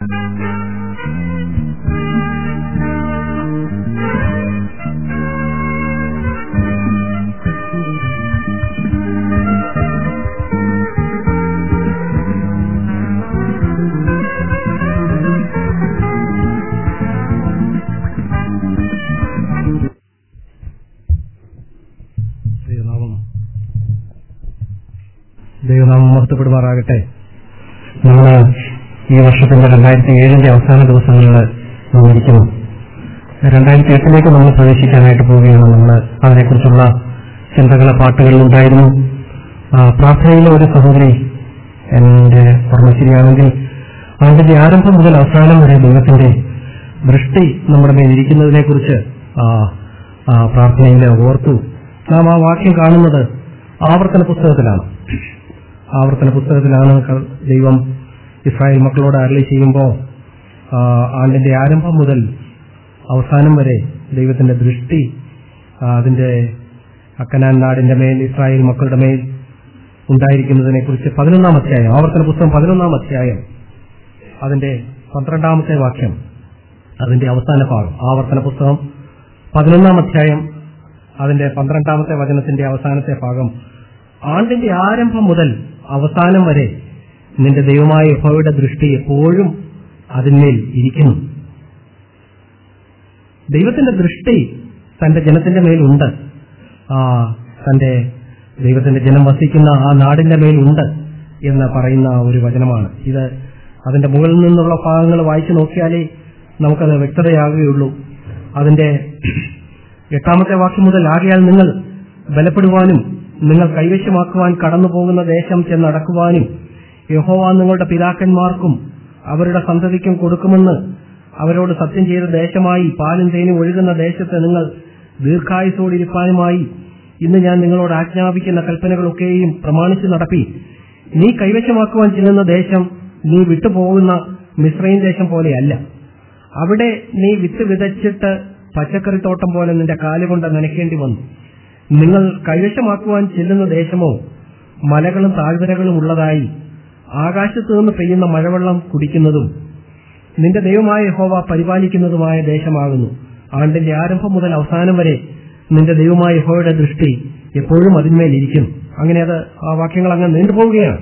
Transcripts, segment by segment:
ദൈവനാമം ദൈവനാമം മഹത്വപ്പെടുമാറാകട്ടെ നമ്മൾ ഈ വർഷത്തിന്റെ രണ്ടായിരത്തി ഏഴിന്റെ അവസാന ദിവസങ്ങളിൽ നാം ഇരിക്കുന്നു രണ്ടായിരത്തി എട്ടിലേക്ക് നമ്മൾ പ്രവേശിക്കാനായിട്ട് പോവുകയാണ് നമ്മൾ അതിനെക്കുറിച്ചുള്ള ചിന്തകളെ പാട്ടുകളിലുണ്ടായിരുന്നു ആ, പ്രാർത്ഥനയിലെ ഒരു സഹോദരി എന്റെ ഓർമ്മ ശരിയാണെങ്കിൽ അതിന്റെ ആരംഭം മുതൽ അവസാനം വരെ ദൈവത്തിന്റെ ദൃഷ്ടി നമ്മുടെ മേൽ ഇരിക്കുന്നതിനെ കുറിച്ച് പ്രാർത്ഥനയിൽ ഓർത്തു നാം ആ വാക്യം കാണുന്നത് ആവർത്തന പുസ്തകത്തിലാണ് ആവർത്തന പുസ്തകത്തിലാണ് ക- ദൈവം ഇസ്രായേൽ മക്കളോട് അരളി ചെയ്യുമ്പോൾ ആണ്ടിന്റെ ആരംഭം മുതൽ അവസാനം വരെ ദൈവത്തിന്റെ ദൃഷ്ടി ആ, അതിന്റെ അക്കനാൻ നാടിന്റെ മേൽ ഇസ്രായേൽ മക്കളുടെ മേൽ ഉണ്ടായിരിക്കുന്നതിനെ കുറിച്ച് പതിനൊന്നാം അധ്യായം ആവർത്തന പുസ്തകം പതിനൊന്നാം അധ്യായം അതിന്റെ പന്ത്രണ്ടാമത്തെ വാക്യം അതിന്റെ അവസാന ഭാഗം ആവർത്തന പുസ്തകം പതിനൊന്നാം അധ്യായം അതിന്റെ പന്ത്രണ്ടാമത്തെ വചനത്തിന്റെ അവസാനത്തെ ഭാഗം ആണ്ടിന്റെ ആരംഭം മുതൽ അവസാനം വരെ നിന്റെ ദൈവമായ യഹോവയുടെ ദൃഷ്ടി എപ്പോഴും അതിന്മേൽ ഇരിക്കുന്നു ദൈവത്തിന്റെ ദൃഷ്ടി തന്റെ ജനത്തിന്റെ മേലുണ്ട് ആ തന്റെ ദൈവത്തിന്റെ ജനം വസിക്കുന്ന ആ നാടിന്റെ മേലുണ്ട് എന്ന് പറയുന്ന ഒരു വചനമാണ് ഇത് അതിന്റെ മുകളിൽ നിന്നുള്ള ഭാഗങ്ങൾ വായിച്ചു നോക്കിയാലേ നമുക്കത് വ്യക്തതയാകുകയുള്ളൂ അതിന്റെ എട്ടാമത്തെ വാക്യം മുതൽ ആകയാൽ നിങ്ങൾ ബലപ്പെടുവാനും നിങ്ങൾ കൈവശമാക്കുവാൻ കടന്നു പോകുന്ന ദേശം ചെന്നടക്കുവാനും യഹോവ നിങ്ങളുടെ പിതാക്കന്മാർക്കും അവരുടെ സന്തതിക്കും കൊടുക്കുമെന്ന് അവരോട് സത്യം ചെയ്ത ദേശമായി പാലും തേനും ഒഴുകുന്ന ദേശത്ത് നിങ്ങൾ ദീർഘായുസോടിരിപ്പാനുമായി ഇന്ന് ഞാൻ നിങ്ങളോട് ആജ്ഞാപിക്കുന്ന കൽപ്പനകളൊക്കെയും പ്രമാണിച്ചു നടപ്പി നീ കൈവശമാക്കുവാൻ ചെല്ലുന്ന ദേശം നീ വിട്ടുപോകുന്ന മിശ്രയും ദേശം പോലെയല്ല അവിടെ നീ വിത്ത് വിതച്ചിട്ട് പച്ചക്കറിത്തോട്ടം പോലെ നിന്റെ കാലുകൊണ്ട് നനയ്ക്കേണ്ടി വന്നു നിങ്ങൾ കൈവശമാക്കുവാൻ ചെല്ലുന്ന ദേശമോ മലകളും താഴ്വരകളും ഉള്ളതായി ആകാശത്തു നിന്ന് പെയ്യുന്ന മഴവെള്ളം കുടിക്കുന്നതും നിന്റെ ദൈവമായ യഹോവ പരിപാലിക്കുന്നതുമായ ദേശമാകുന്നു ആണ്ടിന്റെ ആരംഭം മുതൽ അവസാനം വരെ നിന്റെ ദൈവമായ യഹോവയുടെ ദൃഷ്ടി എപ്പോഴും അതിന്മേൽ ഇരിക്കും അങ്ങനെ അത് ആ വാക്യങ്ങൾ അങ്ങ് നീണ്ടുപോവുകയാണ്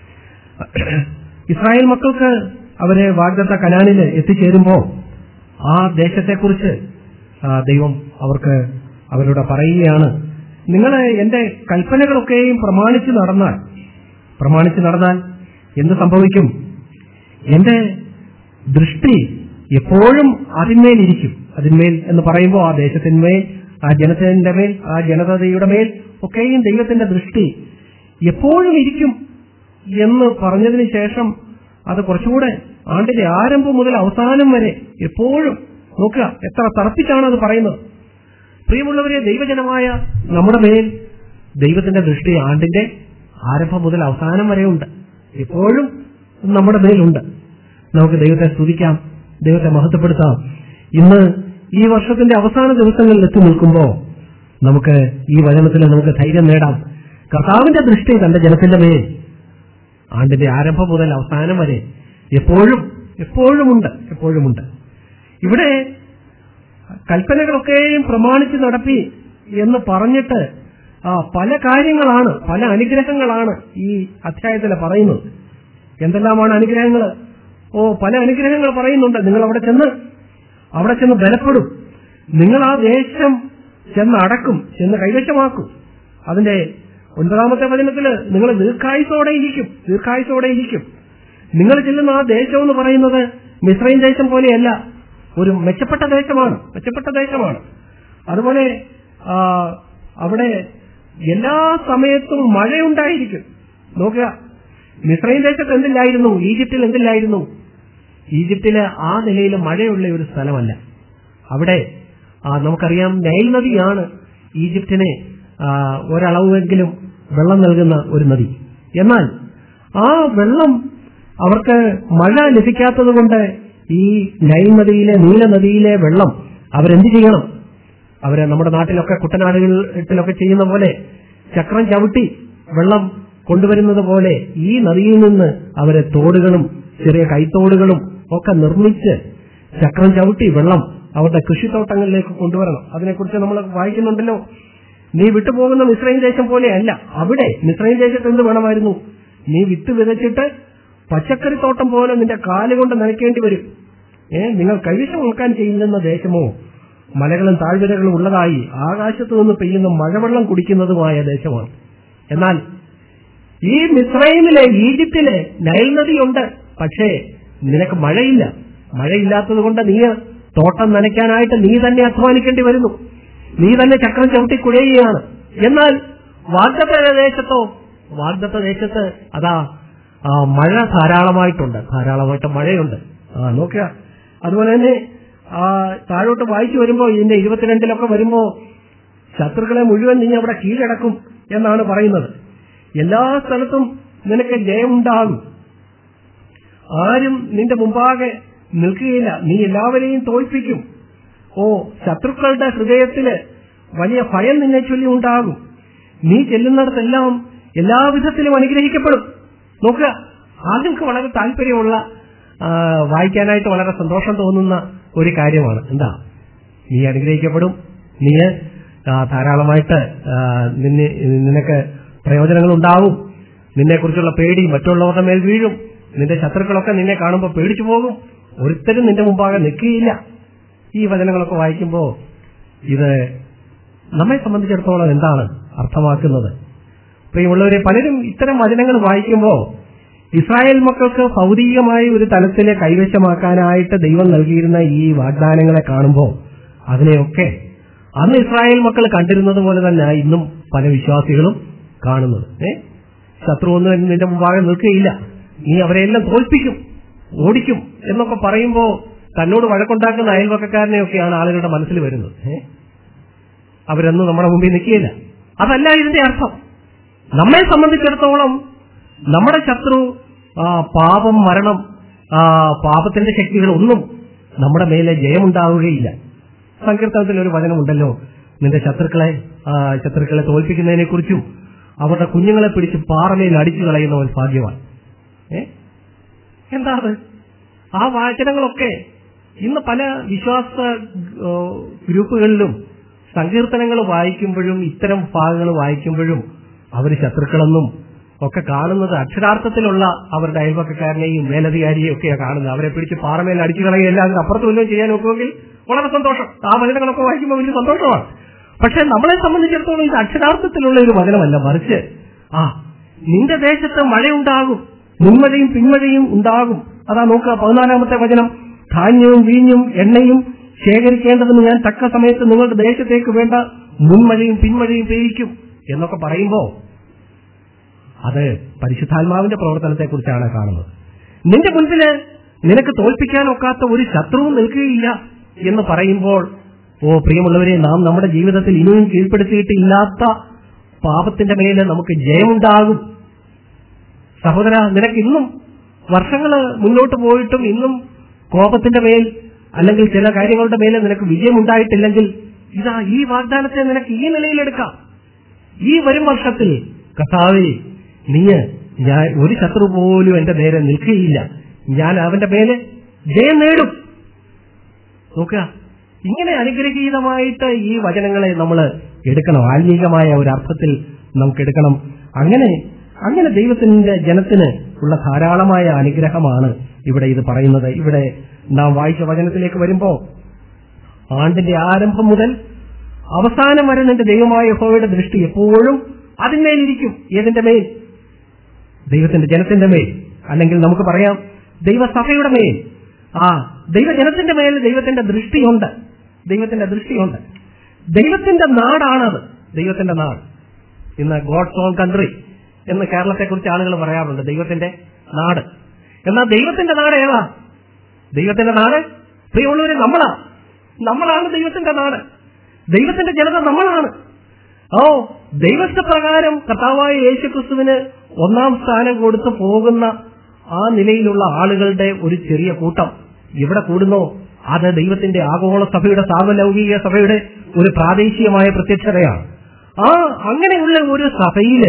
ഇസ്രായേൽ മക്കൾക്ക് അവരെ വാഗ്ദത്ത കനാനിൽ എത്തിച്ചേരുമ്പോൾ ആ ദേശത്തെക്കുറിച്ച് ആ, ദൈവം അവർക്ക് അവരോട് പറയുകയാണ് നിങ്ങൾ എന്റെ കൽപ്പനകളൊക്കെയും പ്രമാണിച്ചു നടന്നാൽ പ്രമാണിച്ചു നടന്നാൽ എന്ത് സംഭവിക്കും എന്റെ ദൃഷ്ടി എപ്പോഴും അതിന്മേൽ ഇരിക്കും അതിന്മേൽ എന്ന് പറയുമ്പോൾ ആ ദേശത്തിന്മേൽ ആ ജനത്തിന്റെ മേൽ ആ ജനതയുടെ മേൽ ഒക്കെയും ദൈവത്തിന്റെ ദൃഷ്ടി എപ്പോഴും ഇരിക്കും എന്ന് പറഞ്ഞതിന് ശേഷം അത് കുറച്ചുകൂടെ ആണ്ടിന്റെ ആരംഭം മുതൽ അവസാനം വരെ എപ്പോഴും നോക്കുക എത്ര തറപ്പിച്ചാണ് അത് പറയുന്നത് പ്രിയമുള്ളവരെ ദൈവജനമായ നമ്മുടെ മേൽ ദൈവത്തിന്റെ ദൃഷ്ടി ആണ്ടിന്റെ ആരംഭം മുതൽ അവസാനം വരെ ഉണ്ട് എപ്പോഴും നമ്മുടെ മേലുണ്ട് നമുക്ക് ദൈവത്തെ സ്തുതിക്കാം ദൈവത്തെ മഹത്വപ്പെടുത്താം ഇന്ന് ഈ വർഷത്തിന്റെ അവസാന ദിവസങ്ങളിൽ എത്തി നിൽക്കുമ്പോൾ നമുക്ക് ഈ വചനത്തിൽ നമുക്ക് ധൈര്യം നേടാം കർത്താവിന്റെ ദൃഷ്ടി തന്റെ ജനത്തിന്റെ മേൽ ആണ്ടിന്റെ ആരംഭം മുതൽ അവസാനം വരെ എപ്പോഴും എപ്പോഴുമുണ്ട് എപ്പോഴുമുണ്ട് ഇവിടെ കൽപ്പനകളൊക്കെയും പ്രമാണിച്ച് നടപ്പി എന്ന് പറഞ്ഞിട്ട് ആ പല കാര്യങ്ങളാണ് പല അനുഗ്രഹങ്ങളാണ് ഈ അധ്യായത്തിൽ പറയുന്നത് എന്തെല്ലാമാണ് അനുഗ്രഹങ്ങൾ ഓ പല അനുഗ്രഹങ്ങൾ പറയുന്നുണ്ട് നിങ്ങൾ അവിടെ ചെന്ന് അവിടെ ചെന്ന് ബലപ്പെടും നിങ്ങൾ ആ ദേശം ചെന്ന് അടക്കും ചെന്ന് കൈവശമാക്കും അതിന്റെ ഒൻപതാമത്തെ വചനത്തില് നിങ്ങൾ ദീർഘായുസോടെ ഇരിക്കും ദീർഘായുസോടെ ഇരിക്കും നിങ്ങൾ ചെല്ലുന്ന ആ ദേശം എന്ന് പറയുന്നത് മിശ്രൈൻ ദേശം പോലെയല്ല ഒരു മെച്ചപ്പെട്ട ദേശമാണ് മെച്ചപ്പെട്ട ദേശമാണ് അതുപോലെ ആ, അവിടെ എല്ലാ സമയത്തും മഴയുണ്ടായിരിക്കും നോക്കുക മിശ്രൈൻ ദേശത്ത് എന്തില്ലായിരുന്നു ഈജിപ്തിൽ എന്തില്ലായിരുന്നു ഈജിപ്തില് ആ നിലയിൽ മഴയുള്ള ഒരു സ്ഥലമല്ല അവിടെ ആ, നമുക്കറിയാം നൈൽ നദിയാണ് ഈജിപ്തിനെ ആ, ഒരളവെങ്കിലും വെള്ളം നൽകുന്ന ഒരു നദി എന്നാൽ ആ വെള്ളം അവർക്ക് മഴ ലഭിക്കാത്തത് കൊണ്ട് ഈ നൈൽ നദിയിലെ നീല നദിയിലെ വെള്ളം അവരെന്ത് ചെയ്യണം അവര് നമ്മുടെ നാട്ടിലൊക്കെ കുട്ടനാടുകളിലൊക്കെ ചെയ്യുന്ന പോലെ ചക്രം ചവിട്ടി വെള്ളം കൊണ്ടുവരുന്നത് പോലെ ഈ നദിയിൽ നിന്ന് അവരെ തോടുകളും ചെറിയ കൈത്തോടുകളും ഒക്കെ നിർമ്മിച്ച് ചക്രം ചവിട്ടി വെള്ളം അവരുടെ കൃഷിത്തോട്ടങ്ങളിലേക്ക് കൊണ്ടുവരണം അതിനെക്കുറിച്ച് നമ്മൾ വായിക്കുന്നുണ്ടല്ലോ നീ വിട്ടുപോകുന്ന മിശ്രയും ദേശം പോലെയല്ല അവിടെ മിശ്രയും ദേശത്ത് എന്ത് വേണമായിരുന്നു നീ വിത്ത് വിതച്ചിട്ട് പച്ചക്കറിത്തോട്ടം പോലെ നിന്റെ കാലുകൊണ്ട് നനയ്ക്കേണ്ടി വരും ഏ നിങ്ങൾ കൈവശം ഉൾക്കാൻ ചെയ്യുന്ന ദേശമോ മലകളും താഴ്വരകളും ഉള്ളതായി ആകാശത്തു നിന്ന് പെയ്യുന്ന മഴവെള്ളം കുടിക്കുന്നതുമായ ദേശമാണ് എന്നാൽ ഈ മിസ്രൈമിലെ ഈജിപ്തിലെ നൈൽ നദിയുണ്ട് പക്ഷേ നിനക്ക് മഴയില്ല മഴയില്ലാത്തത് കൊണ്ട് നീ തോട്ടം നനയ്ക്കാനായിട്ട് നീ തന്നെ അധ്വാനിക്കേണ്ടി വരുന്നു നീ തന്നെ ചക്രം ചവിട്ടി കുഴയുകയാണ് എന്നാൽ വാഗ്ദത്ത ദേശത്തോ വാഗ്ദത്ത ദേശത്ത് അതാ ആ, മഴ ധാരാളമായിട്ടുണ്ട് ധാരാളമായിട്ട് മഴയുണ്ട് ആ നോക്കുക അതുപോലെ തന്നെ ആ, താഴോട്ട് വായിച്ചു വരുമ്പോ ഇതിന്റെ ഇരുപത്തിരണ്ടിലൊക്കെ വരുമ്പോ ശത്രുക്കളെ മുഴുവൻ നീ അവിടെ കീഴടക്കും എന്നാണ് പറയുന്നത് എല്ലാ സ്ഥലത്തും നിനക്ക് ജയമുണ്ടാകും ആരും നിന്റെ മുമ്പാകെ നിൽക്കുകയില്ല നീ എല്ലാവരെയും തോൽപ്പിക്കും ഓ ശത്രുക്കളുടെ ഹൃദയത്തില് വലിയ ഭയം നിന്നെ ചൊല്ലി ഉണ്ടാകും നീ ചെല്ലുന്നിടത്തെല്ലാം എല്ലാവിധത്തിലും അനുഗ്രഹിക്കപ്പെടും നോക്കുക ആദ്യങ്ങൾക്ക് വളരെ താല്പര്യമുള്ള ആ, വായിക്കാനായിട്ട് വളരെ സന്തോഷം തോന്നുന്ന ഒരു കാര്യമാണ് എന്താ നീ അനുഗ്രഹിക്കപ്പെടും നീ ആ, ധാരാളമായിട്ട് ആ, നിന്നെ നിനക്ക് പ്രയോജനങ്ങൾ ഉണ്ടാവും നിന്നെക്കുറിച്ചുള്ള പേടി മറ്റുള്ളവരുടെ മേൽ വീഴും നിന്റെ ശത്രുക്കളൊക്കെ നിന്നെ കാണുമ്പോൾ പേടിച്ചു പോകും ഒരുത്തരും നിന്റെ മുമ്പാകെ നിൽക്കുകയില്ല ഈ വചനങ്ങളൊക്കെ വായിക്കുമ്പോൾ ഇത് നമ്മെ സംബന്ധിച്ചിടത്തോളം എന്താണ് അർത്ഥമാക്കുന്നത് പ്രിയമുള്ളവരെ പലരും ഇത്തരം വചനങ്ങൾ വായിക്കുമ്പോൾ ഇസ്രായേൽ മക്കൾക്ക് ഭൗതികമായ ഒരു തലത്തിലെ കൈവശമാക്കാനായിട്ട് ദൈവം നൽകിയിരുന്ന ഈ വാഗ്ദാനങ്ങളെ കാണുമ്പോൾ അതിനെയൊക്കെ അന്ന് ഇസ്രായേൽ മക്കൾ കണ്ടിരുന്നത് പോലെ തന്നെ ഇന്നും പല വിശ്വാസികളും കാണുന്നത് ഏ ശത്രു ഒന്നും നിന്റെ മുമ്പാകെ നിൽക്കുകയില്ല നീ അവരെല്ലാം തോൽപ്പിക്കും ഓടിക്കും എന്നൊക്കെ പറയുമ്പോൾ തന്നോട് വഴക്കുണ്ടാക്കുന്ന അയൽവക്കക്കാരനെയൊക്കെയാണ് ആളുകളുടെ മനസ്സിൽ വരുന്നത് ഏ അവരൊന്നും നമ്മുടെ മുമ്പിൽ നിൽക്കുകയില്ല അതല്ല ഇതിന്റെ അർത്ഥം നമ്മെ സംബന്ധിച്ചിടത്തോളം നമ്മുടെ ശത്രു ആ, പാപം മരണം ആ, പാപത്തിന്റെ ശക്തികൾ ഒന്നും നമ്മുടെ മേലെ ജയമുണ്ടാവുകയില്ല സങ്കീർത്തനത്തിൽ ഒരു വചനമുണ്ടല്ലോ നിന്റെ ശത്രുക്കളെ ആ, ശത്രുക്കളെ തോൽപ്പിക്കുന്നതിനെ കുറിച്ചും അവരുടെ കുഞ്ഞുങ്ങളെ പിടിച്ച് പാറമേൽ അടിച്ചു കളയുന്നവൻ ഭാഗ്യവാൻ ഏ എന്താ അത് ആ വാചനങ്ങളൊക്കെ ഇന്ന് പല വിശ്വാസ ഏ, ഗ്രൂപ്പുകളിലും സങ്കീർത്തനങ്ങൾ വായിക്കുമ്പോഴും ഇത്തരം ഭാഗങ്ങൾ വായിക്കുമ്പോഴും അവർ ശത്രുക്കളെന്നും ഒക്കെ കാണുന്നത് അക്ഷരാർത്ഥത്തിലുള്ള അവരുടെ അയൽവക്കക്കാരനെയും മേലധികാരിയെയും ഒക്കെയാണ് കാണുന്നത് അവരെ പിടിച്ച് പാറമേൽ അടിച്ചു കളയുകയല്ല അതിന് അപ്പുറത്ത് വല്ലതും ചെയ്യാൻ ഒക്കുമെങ്കിൽ വളരെ സന്തോഷം ആ വചനങ്ങളൊക്കെ വായിക്കുമ്പോൾ വലിയ സന്തോഷമാണ് പക്ഷെ നമ്മളെ സംബന്ധിച്ചിടത്തോളം ഇത് അക്ഷരാർത്ഥത്തിലുള്ള ഒരു വചനമല്ല മറിച്ച് ആ നിന്റെ ദേശത്ത് മഴയുണ്ടാകും മുൻമഴയും പിന്മഴയും ഉണ്ടാകും അതാ നോക്കുക പതിനാലാമത്തെ വചനം ധാന്യവും വീഞ്ഞും എണ്ണയും ശേഖരിക്കേണ്ടതിന് ഞാൻ തക്ക സമയത്ത് നിങ്ങളുടെ ദേശത്തേക്ക് വേണ്ട മുൻമഴയും പിന്മഴയും പെയ്യിക്കും എന്നൊക്കെ പറയുമ്പോ അത് പരിശുദ്ധാത്മാവിന്റെ പ്രവർത്തനത്തെക്കുറിച്ചാണ് കാണുന്നത് നിന്റെ മുൻപില് നിനക്ക് തോൽപ്പിക്കാൻ ഒക്കാത്ത ഒരു ശത്രുവും നിൽക്കുകയില്ല എന്ന് പറയുമ്പോൾ ഓ പ്രിയമുള്ളവരെ നാം നമ്മുടെ ജീവിതത്തിൽ ഇനിയും കീഴ്പ്പെടുത്തിയിട്ടില്ലാത്ത പാപത്തിന്റെ മേലെ നമുക്ക് ജയമുണ്ടാകും സഹോദര നിനക്ക് ഇന്നും വർഷങ്ങള് മുന്നോട്ട് പോയിട്ടും ഇന്നും കോപത്തിന്റെ മേൽ അല്ലെങ്കിൽ ചില കാര്യങ്ങളുടെ മേലെ നിനക്ക് വിജയമുണ്ടായിട്ടില്ലെങ്കിൽ ഇതാ ഈ വാഗ്ദാനത്തെ നിനക്ക് ഈ നിലയിലെടുക്കാം ഈ വരും വർഷത്തിൽ കഥാവേ നീ ഞാൻ ഒരു ശത്രു പോലും എന്റെ നേരെ നിൽക്കുകയില്ല ഞാൻ അവന്റെ മേലെ ജയം നേടും നോക്കുക ഇങ്ങനെ അനുഗ്രഹീതമായിട്ട് ഈ വചനങ്ങളെ നമ്മൾ എടുക്കണം ആത്മീകമായ ഒരു അർത്ഥത്തിൽ നമുക്ക് എടുക്കണം അങ്ങനെ അങ്ങനെ ദൈവത്തിന്റെ ജനത്തിന് ഉള്ള ധാരാളമായ അനുഗ്രഹമാണ് ഇവിടെ ഇത് പറയുന്നത് ഇവിടെ നാം വായിച്ച വചനത്തിലേക്ക് വരുമ്പോ ആണ്ടിന്റെ ആരംഭം മുതൽ അവസാനം വരെ നിന്റെ ദൈവമായ യഹോവയുടെ ദൃഷ്ടി എപ്പോഴും അതിന്മേലിരിക്കും ഏതിന്റെ മേൽ ദൈവത്തിന്റെ ജനത്തിന്റെ മേൽ അല്ലെങ്കിൽ നമുക്ക് പറയാം ദൈവസഭയുടെ മേൽ ആ ദൈവജനത്തിന്റെ മേൽ ദൈവത്തിന്റെ ദൃഷ്ടിയുണ്ട് ദൈവത്തിന്റെ ദൃഷ്ടിയുണ്ട് ദൈവത്തിന്റെ നാടാണത് ദൈവത്തിന്റെ നാട് ഇന്ന് ഗോഡ്സ് ഓൺ കൺട്രി എന്ന് കേരളത്തെക്കുറിച്ച് ആളുകൾ പറയാറുണ്ട് ദൈവത്തിന്റെ നാട് എന്നാൽ ദൈവത്തിന്റെ നാട് ഏതാ ദൈവത്തിന്റെ നാട് പ്രിയമുള്ളവരെ നമ്മളാ നമ്മളാണ് ദൈവത്തിന്റെ നാട് ദൈവത്തിന്റെ ജനത നമ്മളാണ് ഓ ദൈവത്വപ്രകാരം കർത്താവായ യേശുക്രിസ്തുവിന് ഒന്നാം സ്ഥാനം കൊടുത്തു പോകുന്ന ആ നിലയിലുള്ള ആളുകളുടെ ഒരു ചെറിയ കൂട്ടം ഇവിടെ കൂടുന്നോ അത് ദൈവത്തിന്റെ ആഗോള സഭയുടെ സാർവലൗകിക സഭയുടെ ഒരു പ്രാദേശികമായ പ്രത്യക്ഷതയാണ് ആ അങ്ങനെയുള്ള ഒരു സഭയില്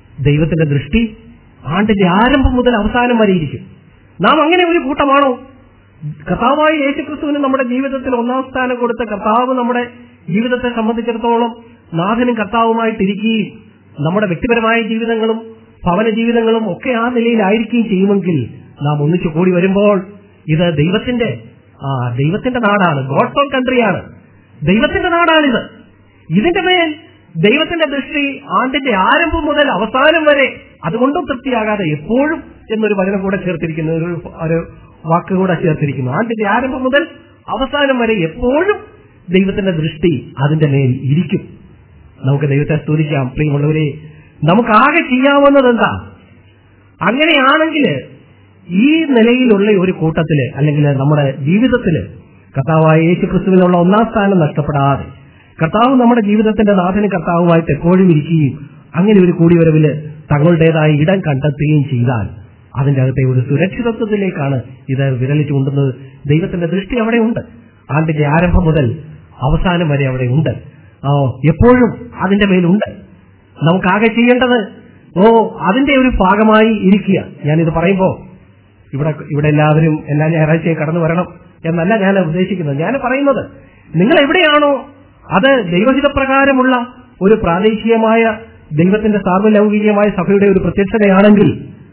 ദൈവത്തിന്റെ ദൃഷ്ടി ആണ്ടിന്റെ ആരംഭം മുതൽ അവസാനം വരെ ഇരിക്കും നാം അങ്ങനെ ഒരു കൂട്ടമാണോ കർത്താവായ യേശുക്രിസ്തുവിന് നമ്മുടെ ജീവിതത്തിൽ ഒന്നാം സ്ഥാനം കൊടുത്ത കർത്താവ് നമ്മുടെ ജീവിതത്തെ സംബന്ധിച്ചിടത്തോളം നാഥനും കർത്താവുമായിട്ടിരിക്കുകയും നമ്മുടെ വ്യക്തിപരമായ ജീവിതങ്ങളും ഭവന ജീവിതങ്ങളും ഒക്കെ ആ നിലയിലായിരിക്കുകയും ചെയ്യുമെങ്കിൽ നാം ഒന്നിച്ചു കൂടി വരുമ്പോൾ ഇത് ദൈവത്തിന്റെ ആ ദൈവത്തിന്റെ നാടാണ് ഗോഡ്സ് ഓൺ കൺട്രിയാണ് ദൈവത്തിന്റെ നാടാണിത് ഇതിന്റെ മേൽ ദൈവത്തിന്റെ ദൃഷ്ടി ആണ്ടിന്റെ ആരംഭം മുതൽ അവസാനം വരെ അതുകൊണ്ടും തൃപ്തിയാകാതെ എപ്പോഴും എന്നൊരു വചനം കൂടെ ചേർത്തിരിക്കുന്നു ഒരു ഒരു വാക്ക് കൂടെ ചേർത്തിരിക്കുന്നു ആണ്ടിന്റെ ആരംഭം മുതൽ അവസാനം വരെ എപ്പോഴും ദൈവത്തിന്റെ ദൃഷ്ടി അതിന്റെ മേൽ ഇരിക്കും നമുക്ക് ദൈവത്തെ സ്തുതിക്കാം പ്രിയമുള്ളവരെ നമുക്ക് ആകെ ചെയ്യാവുന്നത് എന്താ അങ്ങനെയാണെങ്കിൽ ഈ നിലയിലുള്ള ഒരു കൂട്ടത്തില് അല്ലെങ്കിൽ നമ്മുടെ ജീവിതത്തില് കർത്താവായ യേശു ക്രിസ്തുവിനുള്ള ഒന്നാം സ്ഥാനം നഷ്ടപ്പെടാതെ കർത്താവ് നമ്മുടെ ജീവിതത്തിന്റെ നാഥന് കർത്താവുമായിട്ട് എപ്പോഴും ഇരിക്കുകയും അങ്ങനെ ഒരു കൂടിവരവില് തങ്ങളുടേതായ ഇടം കണ്ടെത്തുകയും ചെയ്താൽ അതിന്റെ അകത്തെ ഒരു സുരക്ഷിതത്വത്തിലേക്കാണ് ഇത് വിരൽ ചൂണ്ടുന്നത് ദൈവത്തിന്റെ ദൃഷ്ടി അവിടെയുണ്ട് ആണ്ടിന്റെ ആരംഭം മുതൽ അവസാനം വരെ അവിടെ ഉണ്ട് ഓ എപ്പോഴും അതിന്റെ മേലുണ്ട് നമുക്കാകെ ചെയ്യേണ്ടത് ഓ അതിന്റെ ഒരു ഭാഗമായി ഇരിക്കുക ഞാനിത് പറയുമ്പോ ഇവിടെ ഇവിടെ എല്ലാവരും എല്ലാ ഞായറാഴ്ചയും കടന്നു വരണം എന്നല്ല ഞാൻ ഉദ്ദേശിക്കുന്നത് ഞാൻ പറയുന്നത് നിങ്ങൾ എവിടെയാണോ അത് ദൈവഹിതപ്രകാരമുള്ള ഒരു പ്രാദേശികമായ ദൈവത്തിന്റെ സാർവലൗകികമായ സഭയുടെ ഒരു പ്രത്യക്ഷതയാണെങ്കിൽ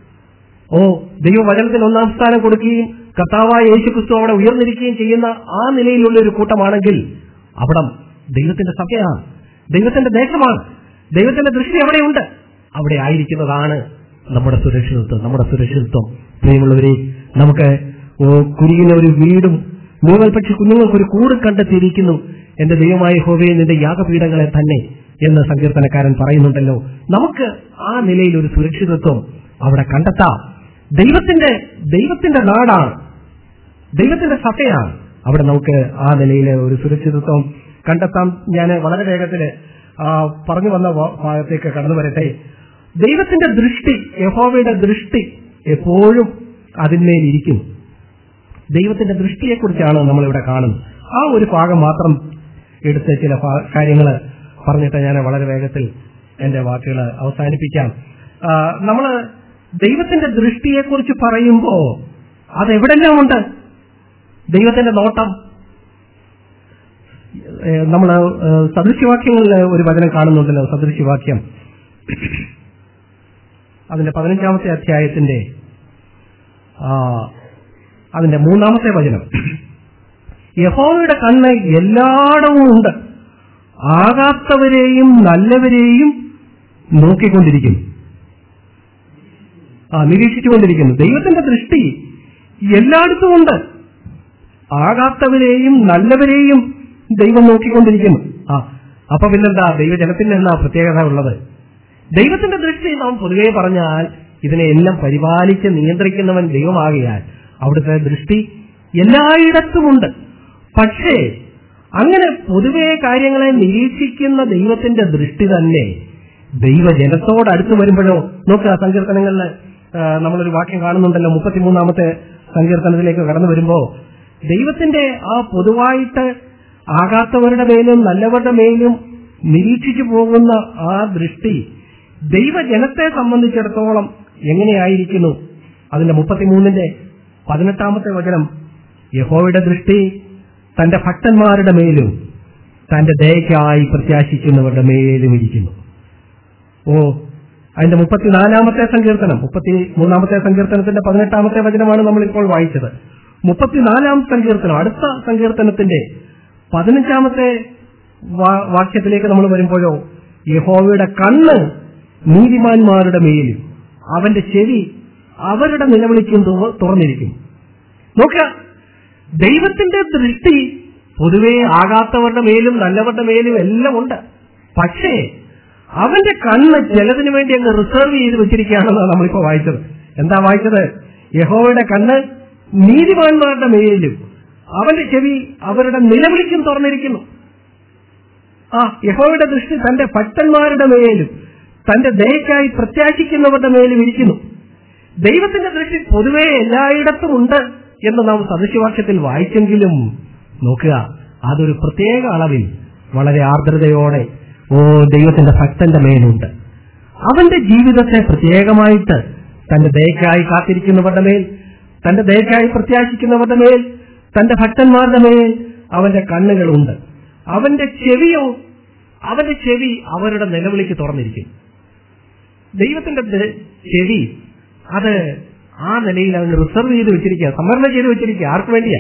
ഓ ദൈവവചനത്തിന് ഒന്നാം സ്ഥാനം കൊടുക്കുകയും കർത്താവായ യേശുക്രിസ്തു അവിടെ ഉയർന്നിരിക്കുകയും ചെയ്യുന്ന ആ നിലയിലുള്ള ഒരു കൂട്ടമാണെങ്കിൽ അവിടം ദൈവത്തിന്റെ സഭയാണ് ദൈവത്തിന്റെ ദേശമാണ് ദൈവത്തിന്റെ ദൃഷ്ടി അവിടെയുണ്ട് അവിടെ ആയിരിക്കുന്നതാണ് നമ്മുടെ സുരക്ഷിതത്വം നമ്മുടെ സുരക്ഷിതത്വം പ്രിയമുള്ളവരെ നമുക്ക് ഓ കുരുകുന്ന ഒരു വീടും മൂവൽ പക്ഷി കുഞ്ഞുങ്ങൾക്ക് ഒരു കൂട് കണ്ടെത്തിയിരിക്കുന്നു എന്റെ ദൈവമായ ഹോവയെ നിന്റെ യാഗപീഠങ്ങളെ തന്നെ എന്ന് സങ്കീർത്തനക്കാരൻ പറയുന്നുണ്ടല്ലോ നമുക്ക് ആ നിലയിൽ ഒരു സുരക്ഷിതത്വം അവിടെ കണ്ടെത്താം ദൈവത്തിന്റെ ദൈവത്തിന്റെ നാടാണ് ദൈവത്തിന്റെ സഭയാണ് അവിടെ നമുക്ക് ആ നിലയിൽ ഒരു സുരക്ഷിതത്വം കണ്ടെത്താം ഞാൻ വളരെ വേഗത്തിൽ പറഞ്ഞു വന്ന ഭാ- ഭാഗത്തേക്ക് കടന്നു വരട്ടെ ദൈവത്തിന്റെ ദൃഷ്ടി യഹോവയുടെ ദൃഷ്ടി എപ്പോഴും അതിന്മേൽ ഇരിക്കും ദൈവത്തിന്റെ ദൃഷ്ടിയെക്കുറിച്ചാണ് നമ്മളിവിടെ കാണുന്നത് ആ ഒരു ഭാഗം മാത്രം എടുത്ത് ചില കാര്യങ്ങൾ പറഞ്ഞിട്ട് ഞാൻ വളരെ വേഗത്തിൽ എന്റെ വാക്കുകൾ അവസാനിപ്പിക്കാം നമ്മൾ ദൈവത്തിന്റെ ദൃഷ്ടിയെക്കുറിച്ച് പറയുമ്പോ അതെവിടെല്ലാം ഉണ്ട് ദൈവത്തിന്റെ നോട്ടം നമ്മൾ സദൃശ്യവാക്യങ്ങളിൽ ഒരു വചനം കാണുന്നുണ്ടല്ലോ സദൃശ്യവാക്യം അതിന്റെ പതിനഞ്ചാമത്തെ അധ്യായത്തിന്റെ ആ, അതിന്റെ മൂന്നാമത്തെ വചനം യഹോവയുടെ കണ്ണ് എല്ലായിടവും ഉണ്ട് ആകാത്തവരെയും നല്ലവരെയും നോക്കിക്കൊണ്ടിരിക്കും ആ നിരീക്ഷിച്ചുകൊണ്ടിരിക്കുന്നു ദൈവത്തിന്റെ ദൃഷ്ടി എല്ലായിടത്തും ഉണ്ട് ആകാത്തവരെയും നല്ലവരെയും ദൈവം നോക്കിക്കൊണ്ടിരിക്കുന്നു ആ അപ്പൊ പിന്നെന്താ ദൈവജനത്തിന് എന്നാ പ്രത്യേകത ഉള്ളത് ദൈവത്തിന്റെ ദൃഷ്ടി നാം പൊതുവെ പറഞ്ഞാൽ ഇതിനെ എല്ലാം പരിപാലിച്ച് നിയന്ത്രിക്കുന്നവൻ ദൈവമാകിയാൽ അവിടുത്തെ ദൃഷ്ടി എല്ലായിടത്തുമുണ്ട് പക്ഷേ അങ്ങനെ പൊതുവെ കാര്യങ്ങളെ നിരീക്ഷിക്കുന്ന ദൈവത്തിന്റെ ദൃഷ്ടി തന്നെ ദൈവജനത്തോട് അടുത്ത് വരുമ്പോഴോ നോക്കുക സങ്കീർത്തനങ്ങളിൽ ആ, നമ്മളൊരു വാക്യം കാണുന്നുണ്ടല്ലോ മുപ്പത്തിമൂന്നാമത്തെ സങ്കീർത്തനത്തിലേക്ക് കടന്നു വരുമ്പോ ദൈവത്തിന്റെ ആ പൊതുവായിട്ട് ആകാത്തവരുടെ മേലും നല്ലവരുടെ മേലും നിരീക്ഷിച്ചു പോകുന്ന ആ ദൃഷ്ടി ദൈവജനത്തെ സംബന്ധിച്ചിടത്തോളം എങ്ങനെയായിരിക്കുന്നു അതിന്റെ മുപ്പത്തിമൂന്നിന്റെ പതിനെട്ടാമത്തെ വചനം യഹോവയുടെ ദൃഷ്ടി തന്റെ ഭക്തന്മാരുടെ മേലും തന്റെ ദയക്കായി പ്രത്യാശിക്കുന്നവരുടെ മേലും ഇരിക്കുന്നു ഓ അതിന്റെ മുപ്പത്തിനാലാമത്തെ സങ്കീർത്തനം മുപ്പത്തി മൂന്നാമത്തെ സങ്കീർത്തനത്തിന്റെ പതിനെട്ടാമത്തെ വചനമാണ് നമ്മൾ ഇപ്പോൾ വായിച്ചത് മുപ്പത്തിനാലാം സങ്കീർത്തനം അടുത്ത സങ്കീർത്തനത്തിന്റെ പതിനഞ്ചാമത്തെ വാ- വാക്യത്തിലേക്ക് നമ്മൾ വരുമ്പോഴോ യഹോവയുടെ കണ്ണ് നീതിമാന്മാരുടെ മേലും അവന്റെ ചെവി അവരുടെ നിലവിളിക്കും തുറ- തുറന്നിരിക്കും നോക്കുക ദൈവത്തിന്റെ ദൃഷ്ടി പൊതുവെ ആകാത്തവരുടെ മേലും നല്ലവരുടെ മേലും എല്ലാം ഉണ്ട് പക്ഷേ അവന്റെ കണ്ണ് ചിലതിനു വേണ്ടി അങ്ങ് റിസർവ് ചെയ്ത് വെച്ചിരിക്കുകയാണെന്നാണ് നമ്മളിപ്പോ വായിച്ചത് എന്താ വായിച്ചത് യഹോവയുടെ കണ്ണ് നീതിമാന്മാരുടെ മേലും അവന്റെ ചെവി അവരുടെ നിലവിളിക്കും തുറന്നിരിക്കുന്നു ആ യഹോവയുടെ ദൃഷ്ടി തന്റെ ഭക്തന്മാരുടെ മേലും തന്റെ ദയക്കായി പ്രത്യാശിക്കുന്നവരുടെ മേലും ഇരിക്കുന്നു ദൈവത്തിന്റെ ദൃഷ്ടി പൊതുവെ എല്ലായിടത്തും ഉണ്ട് എന്ന് നാം സദൃശ്യവാക്യത്തിൽ വായിച്ചെങ്കിലും നോക്കുക അതൊരു പ്രത്യേക അളവിൽ വളരെ ആർദ്രതയോടെ ഓ ദൈവത്തിന്റെ ഭക്തന്റെ മേലുണ്ട് അവന്റെ ജീവിതത്തെ പ്രത്യേകമായിട്ട് തന്റെ ദയക്കായി കാത്തിരിക്കുന്നവരുടെ മേൽ തന്റെ ദയക്കായി പ്രത്യാശിക്കുന്നവരുടെ മേൽ തന്റെ ഭക്തന്മാരുടെ മേൽ അവന്റെ കണ്ണുകളുണ്ട് അവന്റെ ചെവിയോ അവന്റെ ചെവി അവരുടെ നിലവിളിക്ക് തുറന്നിരിക്കും ദൈവത്തിന്റെ ദ- ചെവി അത് ആ നിലയിൽ അവന് റിസർവ് ചെയ്ത് വെച്ചിരിക്കുക സംവരണം ചെയ്ത് വെച്ചിരിക്കുക ആർക്ക് വേണ്ടിയാ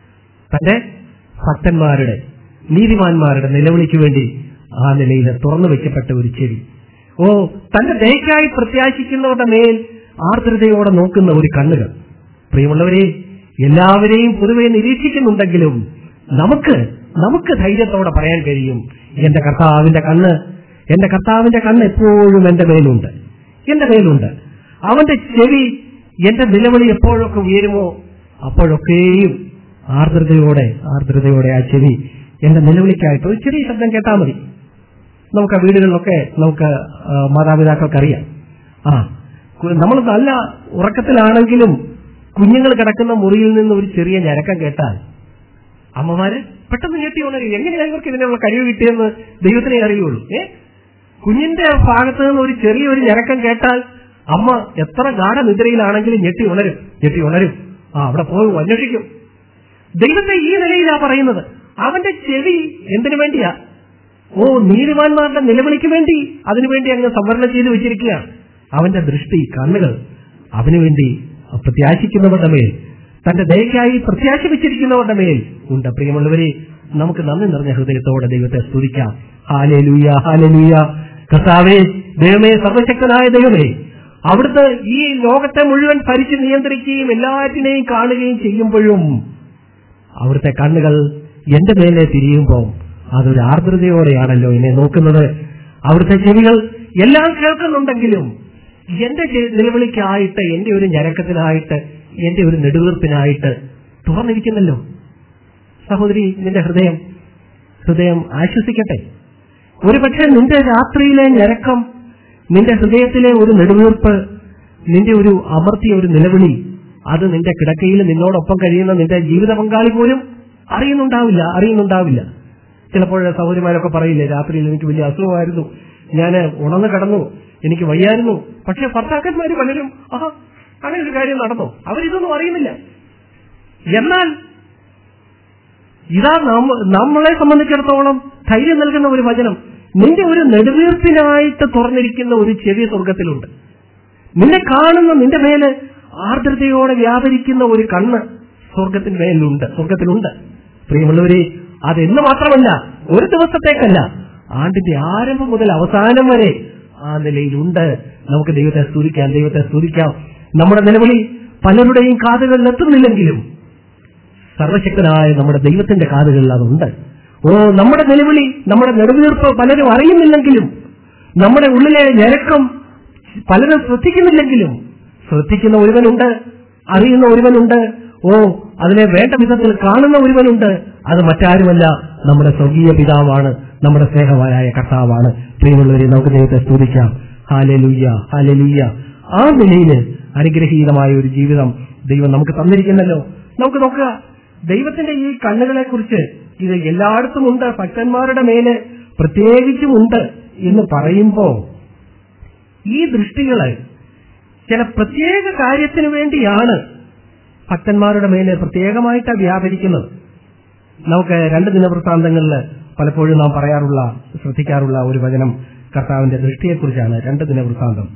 തന്റെ ഭക്തന്മാരുടെ നീതിമാന്മാരുടെ നിലവിളിക്ക് വേണ്ടി ആ നിലയിൽ തുറന്നു വെക്കപ്പെട്ട ഒരു ചെവി ഓ തന്റെ ദയക്കായി പ്രത്യാശിക്കുന്നവരുടെ മേൽ ആർദ്രതയോടെ നോക്കുന്ന ഒരു കണ്ണുകൾ പ്രിയമുള്ളവരെ എല്ലാവരെയും പൊതുവെ നിരീക്ഷിക്കുന്നുണ്ടെങ്കിലും നമുക്ക് നമുക്ക് ധൈര്യത്തോടെ പറയാൻ കഴിയും എന്റെ കർത്താവിന്റെ കണ്ണ് എന്റെ കർത്താവിന്റെ കണ്ണ് എപ്പോഴും എന്റെ മേലുണ്ട് എന്റെ മേലുണ്ട് അവന്റെ ചെവി എന്റെ നിലവിളി എപ്പോഴൊക്കെ ഉയരുമോ അപ്പോഴൊക്കെയും ആർദ്രതയോടെ ആർദ്രതയോടെ ആ ചെവി എന്റെ നിലവിളിക്കായിട്ട് ഒരു ചെറിയ ശബ്ദം കേട്ടാൽ മതി നമുക്ക് ആ വീടുകളിലൊക്കെ നമുക്ക് ആ, മാതാപിതാക്കൾക്കറിയാം ആ കു- നമ്മൾ നല്ല ഉറക്കത്തിലാണെങ്കിലും കുഞ്ഞുങ്ങൾ കിടക്കുന്ന മുറിയിൽ നിന്ന് ഒരു ചെറിയ ഞരക്കം കേട്ടാൽ അമ്മമാര് പെട്ടെന്ന് ഞെട്ടി ഉണരും എങ്ങനെയാണ് ഇവർക്ക് ഇതിനുള്ള കഴിവ് കിട്ടിയെന്ന് ദൈവത്തിനെ അറിയുള്ളൂ ഏ കുഞ്ഞിന്റെ ഭാഗത്ത് നിന്ന് ഒരു ചെറിയൊരു ഞരക്കം കേട്ടാൽ അമ്മ എത്ര ഗാഠനിദ്രയിലാണെങ്കിലും ഞെട്ടി ഉണരും ഞെട്ടി ഉണരും ആ അവിടെ പോയി അന്വേഷിക്കും ദൈവത്തെ ഈ നിലയിലാ പറയുന്നത് അവന്റെ ചെവി എന്തിനു വേണ്ടിയാ ഓ നീതിമാന്മാരുടെ നിലവിളിക്ക് വേണ്ടി അതിനുവേണ്ടി അങ്ങ് സംവരണം ചെയ്തു വെച്ചിരിക്കുകയാണ് അവന്റെ ദൃഷ്ടി കണ്ണുകൾ അവനുവേണ്ടി പ്രത്യാശിക്കുന്നവരുടെ മേൽ തന്റെ ദയക്കായി പ്രത്യാശ വെച്ചിരിക്കുന്നവരുടെ മേൽ ഉണ്ട് പ്രിയമുള്ളവരെ നമുക്ക് നന്ദി നിറഞ്ഞ ഹൃദയത്തോടെ ദൈവത്തെ സ്തുതിക്കാം ഹാലേലൂയ ഹാലേലൂയ കർത്താവേ ദൈവമേ സർവശക്തനായ ദൈവമേ അവിടുത്തെ ഈ ലോകത്തെ മുഴുവൻ ഭരിച്ച് നിയന്ത്രിക്കുകയും എല്ലാറ്റിനെയും കാണുകയും ചെയ്യുമ്പോഴും അവിടുത്തെ കണ്ണുകൾ എന്റെ മേലെ തിരിയുമ്പോൾ അതൊരു ആർദ്രതയോടെയാണല്ലോ എന്നെ നോക്കുന്നത് അവിടുത്തെ ചെവികൾ എല്ലാം കേൾക്കുന്നുണ്ടെങ്കിലും എന്റെ ചെ- നിലവിളിക്കായിട്ട് എന്റെ ഒരു ഞരക്കത്തിനായിട്ട് എന്റെ ഒരു നെടുവീർപ്പിനായിട്ട് തുറന്നിരിക്കുന്നല്ലോ സഹോദരി നിന്റെ ഹൃദയം ഹൃദയം ആശ്വസിക്കട്ടെ ഒരുപക്ഷെ നിന്റെ രാത്രിയിലെ ഞരക്കം നിന്റെ ഹൃദയത്തിലെ ഒരു നെടുവീർപ്പ് നിന്റെ ഒരു അമർത്തിയ ഒരു നിലവിളി അത് നിന്റെ കിടക്കയിൽ നിന്നോടൊപ്പം കഴിയുന്ന നിന്റെ ജീവിത പങ്കാളി പോലും അറിയുന്നുണ്ടാവില്ല അറിയുന്നുണ്ടാവില്ല ചിലപ്പോൾ സഹോദരിമാരൊക്കെ പറയില്ലേ രാത്രിയിൽ എനിക്ക് വലിയ അസുഖമായിരുന്നു ഞാൻ ഉണർന്നു കിടന്നു എനിക്ക് വയ്യായിരുന്നു പക്ഷെ ഭർത്താക്കന്മാര് പലരും ആഹാ അങ്ങനെ ഒരു കാര്യം നടന്നു അവരിതൊന്നും അറിയുന്നില്ല എന്നാൽ ഇതാ നമ്മ- നമ്മളെ സംബന്ധിച്ചിടത്തോളം ധൈര്യം നൽകുന്ന ഒരു വചനം നിന്റെ ഒരു നെടുവീർപ്പിനായിട്ട് തുറന്നിരിക്കുന്ന ഒരു ചെവി സ്വർഗത്തിലുണ്ട് നിന്നെ കാണുന്ന നിന്റെ മേല് ആർദ്രതയോടെ വ്യാപരിക്കുന്ന ഒരു കണ്ണ് സ്വർഗത്തിന് മേലുണ്ട് സ്വർഗത്തിലുണ്ട് പ്രിയമുള്ളവരെ അതെന്ന് മാത്രമല്ല ഒരു ദിവസത്തേക്കല്ല ആണ്ടിന്റെ ആരംഭം മുതൽ അവസാനം വരെ ആ നിലയിലുണ്ട് നമുക്ക് ദൈവത്തെ സ്തുതിക്കാം ദൈവത്തെ സ്തുതിക്കാം നമ്മുടെ നിലവിളി പലരുടെയും കാതുകളിൽ എത്തുന്നില്ലെങ്കിലും സർവശക്തനായ നമ്മുടെ ദൈവത്തിന്റെ കാതുകളിൽ അതുണ്ട് ഓ നമ്മുടെ നിലവിളി നമ്മുടെ നെടുവീർപ്പ് പലരും അറിയുന്നില്ലെങ്കിലും നമ്മുടെ ഉള്ളിലെ ഞരക്കം പലരും ശ്രദ്ധിക്കുന്നില്ലെങ്കിലും ശ്രദ്ധിക്കുന്ന ഒരുവനുണ്ട് അറിയുന്ന ഒരുവനുണ്ട് ഓ അതിനെ വേണ്ട വിധത്തിൽ കാണുന്ന ഒരുവനുണ്ട് അത് മറ്റാരുമല്ല നമ്മുടെ സ്വർഗീയ പിതാവാണ് നമ്മുടെ സ്നേഹവാനായ കർത്താവാണ് പ്രിയമുള്ളവരെ നമുക്ക് ദൈവത്തെ സ്തുതിക്കാം ഹാലലുയ്യ ഹാലലുയ്യ ആ നിലയില് അനുഗ്രഹീതമായ ഒരു ജീവിതം ദൈവം നമുക്ക് തന്നിരിക്കുന്നല്ലോ നമുക്ക് നോക്കുക ദൈവത്തിന്റെ ഈ കണ്ണുകളെ കുറിച്ച് ഇത് എല്ലായിടത്തും ഉണ്ട് ഭക്തന്മാരുടെ മേല് പ്രത്യേകിച്ചും ഉണ്ട് എന്ന് പറയുമ്പോ ഈ ദൃഷ്ടികള് ചില പ്രത്യേക കാര്യത്തിന് വേണ്ടിയാണ് ഭക്തന്മാരുടെ മേലെ പ്രത്യേകമായിട്ട് വ്യാപരിക്കുന്നത് നമുക്ക് രണ്ട് ദിനവൃത്താന്തങ്ങളിൽ പലപ്പോഴും നാം പറയാറുള്ള ശ്രദ്ധിക്കാറുള്ള ഒരു വചനം കർത്താവിന്റെ ദൃഷ്ടിയെക്കുറിച്ചാണ് രണ്ട് ദിനവൃത്താന്തം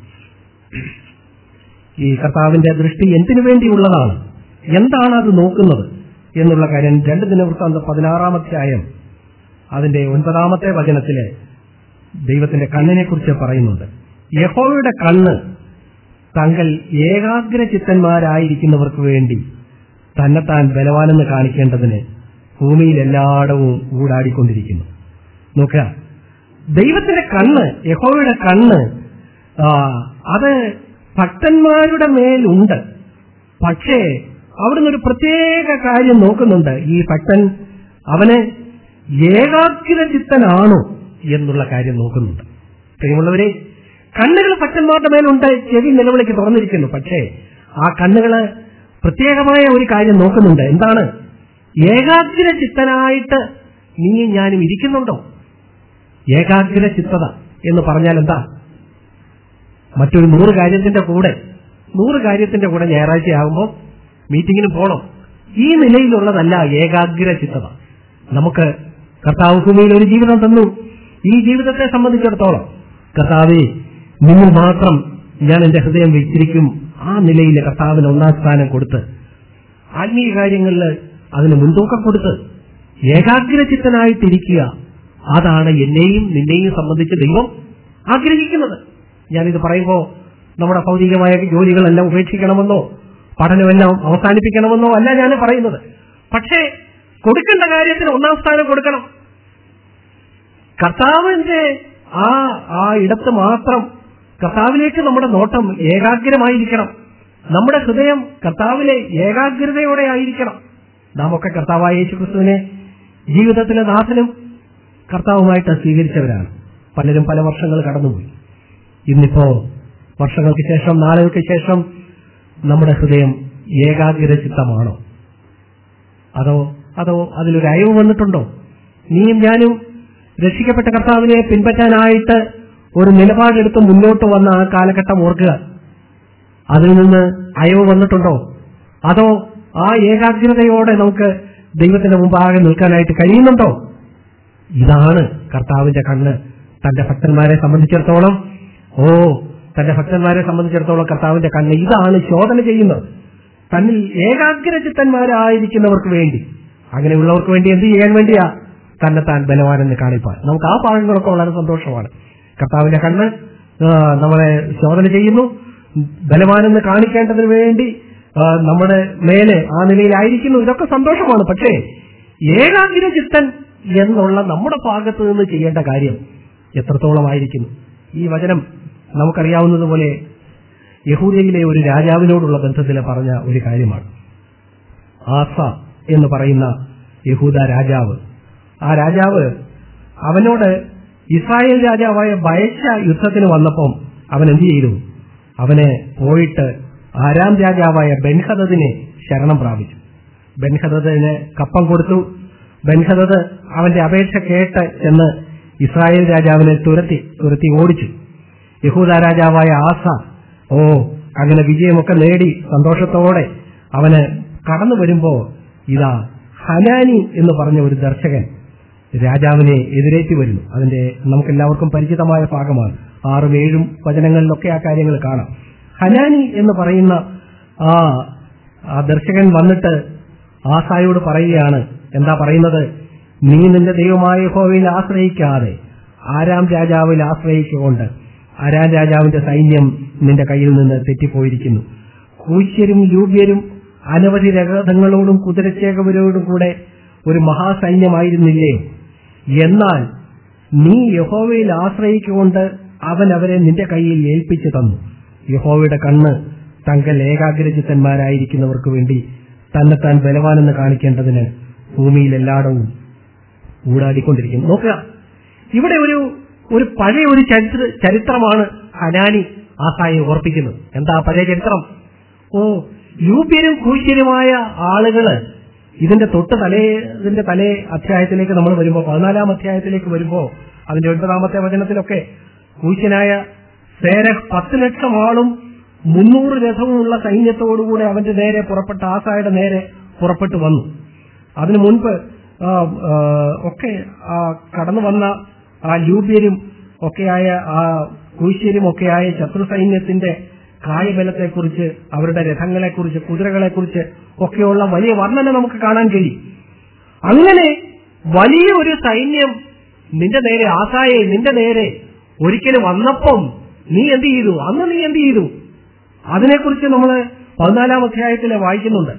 ഈ കർത്താവിന്റെ ദൃഷ്ടി എന്തിനു വേണ്ടിയുള്ളതാണ് എന്താണ് അത് നോക്കുന്നത് എന്നുള്ള കാര്യം രണ്ട് ദിനവൃത്താന്തം പതിനാറാമധ്യായം അതിന്റെ ഒൻപതാമത്തെ വചനത്തിലെ ദൈവത്തിന്റെ കണ്ണിനെ കുറിച്ച് പറയുന്നുണ്ട് യഹോവയുടെ കണ്ണ് തങ്ങൾ ഏകാഗ്ര ചിത്തന്മാരായിരിക്കുന്നവർക്ക് വേണ്ടി തന്നെത്താൻ ബലവാനെന്ന് കാണിക്കേണ്ടതിന് ഭൂമിയിൽ എല്ലായിടവും ഊടാടിക്കൊണ്ടിരിക്കുന്നു നോക്കുക ദൈവത്തിന്റെ കണ്ണ് യഹോവയുടെ കണ്ണ് ആ, അത് ഭക്തന്മാരുടെ മേലുണ്ട് പക്ഷേ അവിടുന്ന് ഒരു പ്രത്യേക കാര്യം നോക്കുന്നുണ്ട് ഈ ഭക്തൻ അവന് ഏകാഗ്ര ചിത്തനാണോ എന്നുള്ള കാര്യം നോക്കുന്നുണ്ട് പ്രിയമുള്ളവരെ കണ്ണുകൾ ഭക്തന്മാരുടെ മേലുണ്ട് ചെവി നിലവിളിക്ക് തുറന്നിരിക്കുന്നു പക്ഷേ ആ കണ്ണുകള് പ്രത്യേകമായ ഒരു കാര്യം നോക്കുന്നുണ്ട് എന്താണ് ഏകാഗ്ര ചിത്തനായിട്ട് നീയും ഞാനും ഇരിക്കുന്നുണ്ടോ ഏകാഗ്ര ചിത്തത എന്ന് പറഞ്ഞാൽ എന്താ മറ്റൊരു നൂറ് കാര്യത്തിന്റെ കൂടെ നൂറ് കാര്യത്തിന്റെ കൂടെ ഞായറാഴ്ചയാകുമ്പോൾ മീറ്റിങ്ങിന് പോകണം ഈ നിലയിലുള്ളതല്ല ഏകാഗ്ര ചിത്തത നമുക്ക് കർത്താവ് ഭൂമിയിൽ ഒരു ജീവിതം തന്നു ഈ ജീവിതത്തെ സംബന്ധിച്ചിടത്തോളം കർത്താവെ നിങ്ങൾ മാത്രം ഞാൻ എന്റെ ഹൃദയം വെച്ചിരിക്കും ആ നിലയിൽ കർത്താവിന് ഒന്നാം സ്ഥാനം കൊടുത്ത് ആത്മീയ കാര്യങ്ങളിൽ അതിന് മുൻതൂക്കം കൊടുത്ത് ഏകാഗ്രചിത്തനായിട്ടിരിക്കുക അതാണ് എന്നെയും നിന്നെയും സംബന്ധിച്ച് ദൈവം ആഗ്രഹിക്കുന്നത് ഞാനിത് പറയുമ്പോൾ നമ്മുടെ ഭൗതികമായ ജോലികളെല്ലാം ഉപേക്ഷിക്കണമെന്നോ പഠനമെല്ലാം അവസാനിപ്പിക്കണമെന്നോ അല്ല ഞാൻ പറയുന്നത് പക്ഷേ കൊടുക്കേണ്ട കാര്യത്തിന് ഒന്നാം സ്ഥാനം കൊടുക്കണം കർത്താവിന്റെ ആ ആ ഇടത്ത് മാത്രം കർത്താവിലേക്ക് നമ്മുടെ നോട്ടം ഏകാഗ്രമായിരിക്കണം നമ്മുടെ ഹൃദയം കർത്താവിലെ ഏകാഗ്രതയോടെ ആയിരിക്കണം നാം ഒക്കെ കർത്താവായ യേശു ക്രിസ്തുവിനെ ജീവിതത്തിലെ നാഥനും കർത്താവുമായിട്ട് സ്വീകരിച്ചവരാണ് പലരും പല വർഷങ്ങൾ കടന്നുപോയി ഇന്നിപ്പോ വർഷങ്ങൾക്ക് ശേഷം നാളുകൾക്ക് ശേഷം നമ്മുടെ ഹൃദയം ഏകാഗ്ര ചിത്തമാണോ അതോ അതോ അതിലൊരു അയവ് വന്നിട്ടുണ്ടോ നീയും ഞാനും രക്ഷിക്കപ്പെട്ട കർത്താവിനെ പിൻപറ്റാനായിട്ട് ഒരു നിലപാടെടുത്ത് മുന്നോട്ട് വന്ന ആ കാലഘട്ടം ഓർക്കുക അതിൽ നിന്ന് അയവ് വന്നിട്ടുണ്ടോ അതോ ആ ഏകാഗ്രതയോടെ നമുക്ക് ദൈവത്തിന്റെ മുമ്പാകെ നിൽക്കാനായിട്ട് കഴിയുന്നുണ്ടോ ഇതാണ് കർത്താവിന്റെ കണ്ണ് തന്റെ ഭക്തന്മാരെ സംബന്ധിച്ചിടത്തോളം ഓ തന്റെ ഭക്തന്മാരെ സംബന്ധിച്ചിടത്തോളം കർത്താവിന്റെ കണ്ണ് ഇതാണ് ശോധന ചെയ്യുന്നത് തന്നിൽ ഏകാഗ്രചിത്തന്മാരായിരിക്കുന്നവർക്ക് വേണ്ടി അങ്ങനെയുള്ളവർക്ക് വേണ്ടി എന്ത് ചെയ്യാൻ വേണ്ടിയാ തന്നെ താൻ ബലവാനെന്ന് കാണിപ്പാൻ നമുക്ക് ആ ഭാഗങ്ങളൊക്കെ വളരെ സന്തോഷമാണ് കർത്താവിന്റെ കണ്ണ് ആ, നമ്മളെ ശോധന ചെയ്യുന്നു ബലവാനെന്ന് കാണിക്കേണ്ടതിന് വേണ്ടി ആ, നമ്മുടെ മേലെ ആ നിലയിലായിരിക്കുന്നു ഇതൊക്കെ സന്തോഷമാണ് പക്ഷേ ഏകാഗ്ര ചിത്തൻ എന്നുള്ള നമ്മുടെ ഭാഗത്ത് നിന്ന് ചെയ്യേണ്ട കാര്യം എത്രത്തോളമായിരിക്കുന്നു ഈ വചനം നമുക്കറിയാവുന്നതുപോലെ യഹൂദയിലെ ഒരു രാജാവിനോടുള്ള ബന്ധത്തിൽ പറഞ്ഞ ഒരു കാര്യമാണ് ആസ എന്ന് പറയുന്ന യഹൂദ രാജാവ് ആ രാജാവ് അവനോട് ഇസ്രായേൽ രാജാവായ ബയശ യുദ്ധത്തിന് വന്നപ്പം അവൻ എന്ത് ചെയ്തു അവനെ പോയിട്ട് ആരാം രാജാവായ ബെൻഹദദിനെ ശരണം പ്രാപിച്ചു ബെൻഹദദിന് കപ്പം കൊടുത്തു ബെൻഹദദ് അവന്റെ അപേക്ഷ കേട്ട് ചെന്ന് ഇസ്രായേൽ രാജാവിനെ തുരത്തി തുരത്തി ഓടിച്ചു യഹൂദ രാജാവായ ആസ ഓ അങ്ങനെ വിജയമൊക്കെ നേടി സന്തോഷത്തോടെ അവന് കടന്നു വരുമ്പോ ഇതാ ഹനാനി എന്ന് പറഞ്ഞ ഒരു ദർശകൻ രാജാവിനെ എതിരേറ്റി വരുന്നു അതിന്റെ നമുക്കെല്ലാവർക്കും പരിചിതമായ ഭാഗമാണ് ആറും ഏഴും വചനങ്ങളിലൊക്കെ ആ കാര്യങ്ങൾ കാണാം ഹനാനി എന്ന് പറയുന്ന ആ ആ ദർശകൻ വന്നിട്ട് ആസായോട് പറയുകയാണ് എന്താ പറയുന്നത് നീ നിന്റെ ദൈവമായ യഹോവയിൽ ആശ്രയിക്കാതെ ആരാം രാജാവിൽ ആശ്രയിച്ചുകൊണ്ട് ആരാം രാജാവിന്റെ സൈന്യം നിന്റെ കയ്യിൽ നിന്ന് തെറ്റിപ്പോയിരിക്കുന്നു കൂശ്യരും ലൂബ്യരും അനവധി രഥങ്ങളോടും കുതിരച്ചേകവരോടും കൂടെ ഒരു മഹാസൈന്യമായിരുന്നില്ലേ എന്നാൽ നീ യഹോവയിൽ ആശ്രയിച്ചുകൊണ്ട് അവൻ അവരെ നിന്റെ കയ്യിൽ ഏൽപ്പിച്ചു തന്നു യഹോവയുടെ കണ്ണ് തങ്കൽ ഏകാഗ്രചിത്തന്മാരായിരിക്കുന്നവർക്ക് വേണ്ടി തന്നെത്താൻ ബലവാനെന്ന് കാണിക്കേണ്ടതിന് ഭൂമിയിൽ എല്ലായിടവും ഊടാടിക്കൊണ്ടിരിക്കുന്നു നോക്കുക ഇവിടെ ഒരു ഒരു പഴയ ഒരു ചരിത്ര ചരിത്രമാണ് ഹനാനി ആസായെ ഓർപ്പിക്കുന്നത് എന്താ പഴയ ചരിത്രം ഓ യൂപ്യരും കൂശ്യരുമായ ആളുകള് ഇതിന്റെ തൊട്ട് തലേ ഇതിന്റെ തലേ അധ്യായത്തിലേക്ക് നമ്മൾ വരുമ്പോൾ പതിനാലാം അധ്യായത്തിലേക്ക് വരുമ്പോൾ അതിന്റെ ഒൻപതാമത്തെ വചനത്തിലൊക്കെ കൂശ്യനായ സേരഹ് പത്ത് ലക്ഷം ആളും മുന്നൂറ് രഥവുമുള്ള സൈന്യത്തോടുകൂടെ അവന്റെ നേരെ പുറപ്പെട്ട ആസായുടെ നേരെ പുറപ്പെട്ടു വന്നു അതിനു മുൻപ് ആ, ആ, ഒക്കെ ആ കടന്നു വന്ന ആ ലൂബ്യരും ഒക്കെയായ ആ കൂശ്യരും ഒക്കെയായ ശത്രു സൈന്യത്തിന്റെ കായബലത്തെക്കുറിച്ച് അവരുടെ രഥങ്ങളെക്കുറിച്ച് കുതിരകളെക്കുറിച്ച് ഒക്കെയുള്ള വലിയ വർണ്ണന നമുക്ക് കാണാൻ കഴിയും അങ്ങനെ വലിയ ഒരു സൈന്യം നിന്റെ നേരെ ആസായെ നിന്റെ നേരെ ഒരിക്കലും വന്നപ്പം നീ എന്ത് ചെയ്തു അന്ന് നീ എന്ത് ചെയ്തു അതിനെക്കുറിച്ച് നമ്മൾ പതിനാലാം അധ്യായത്തിൽ വായിക്കുന്നുണ്ട്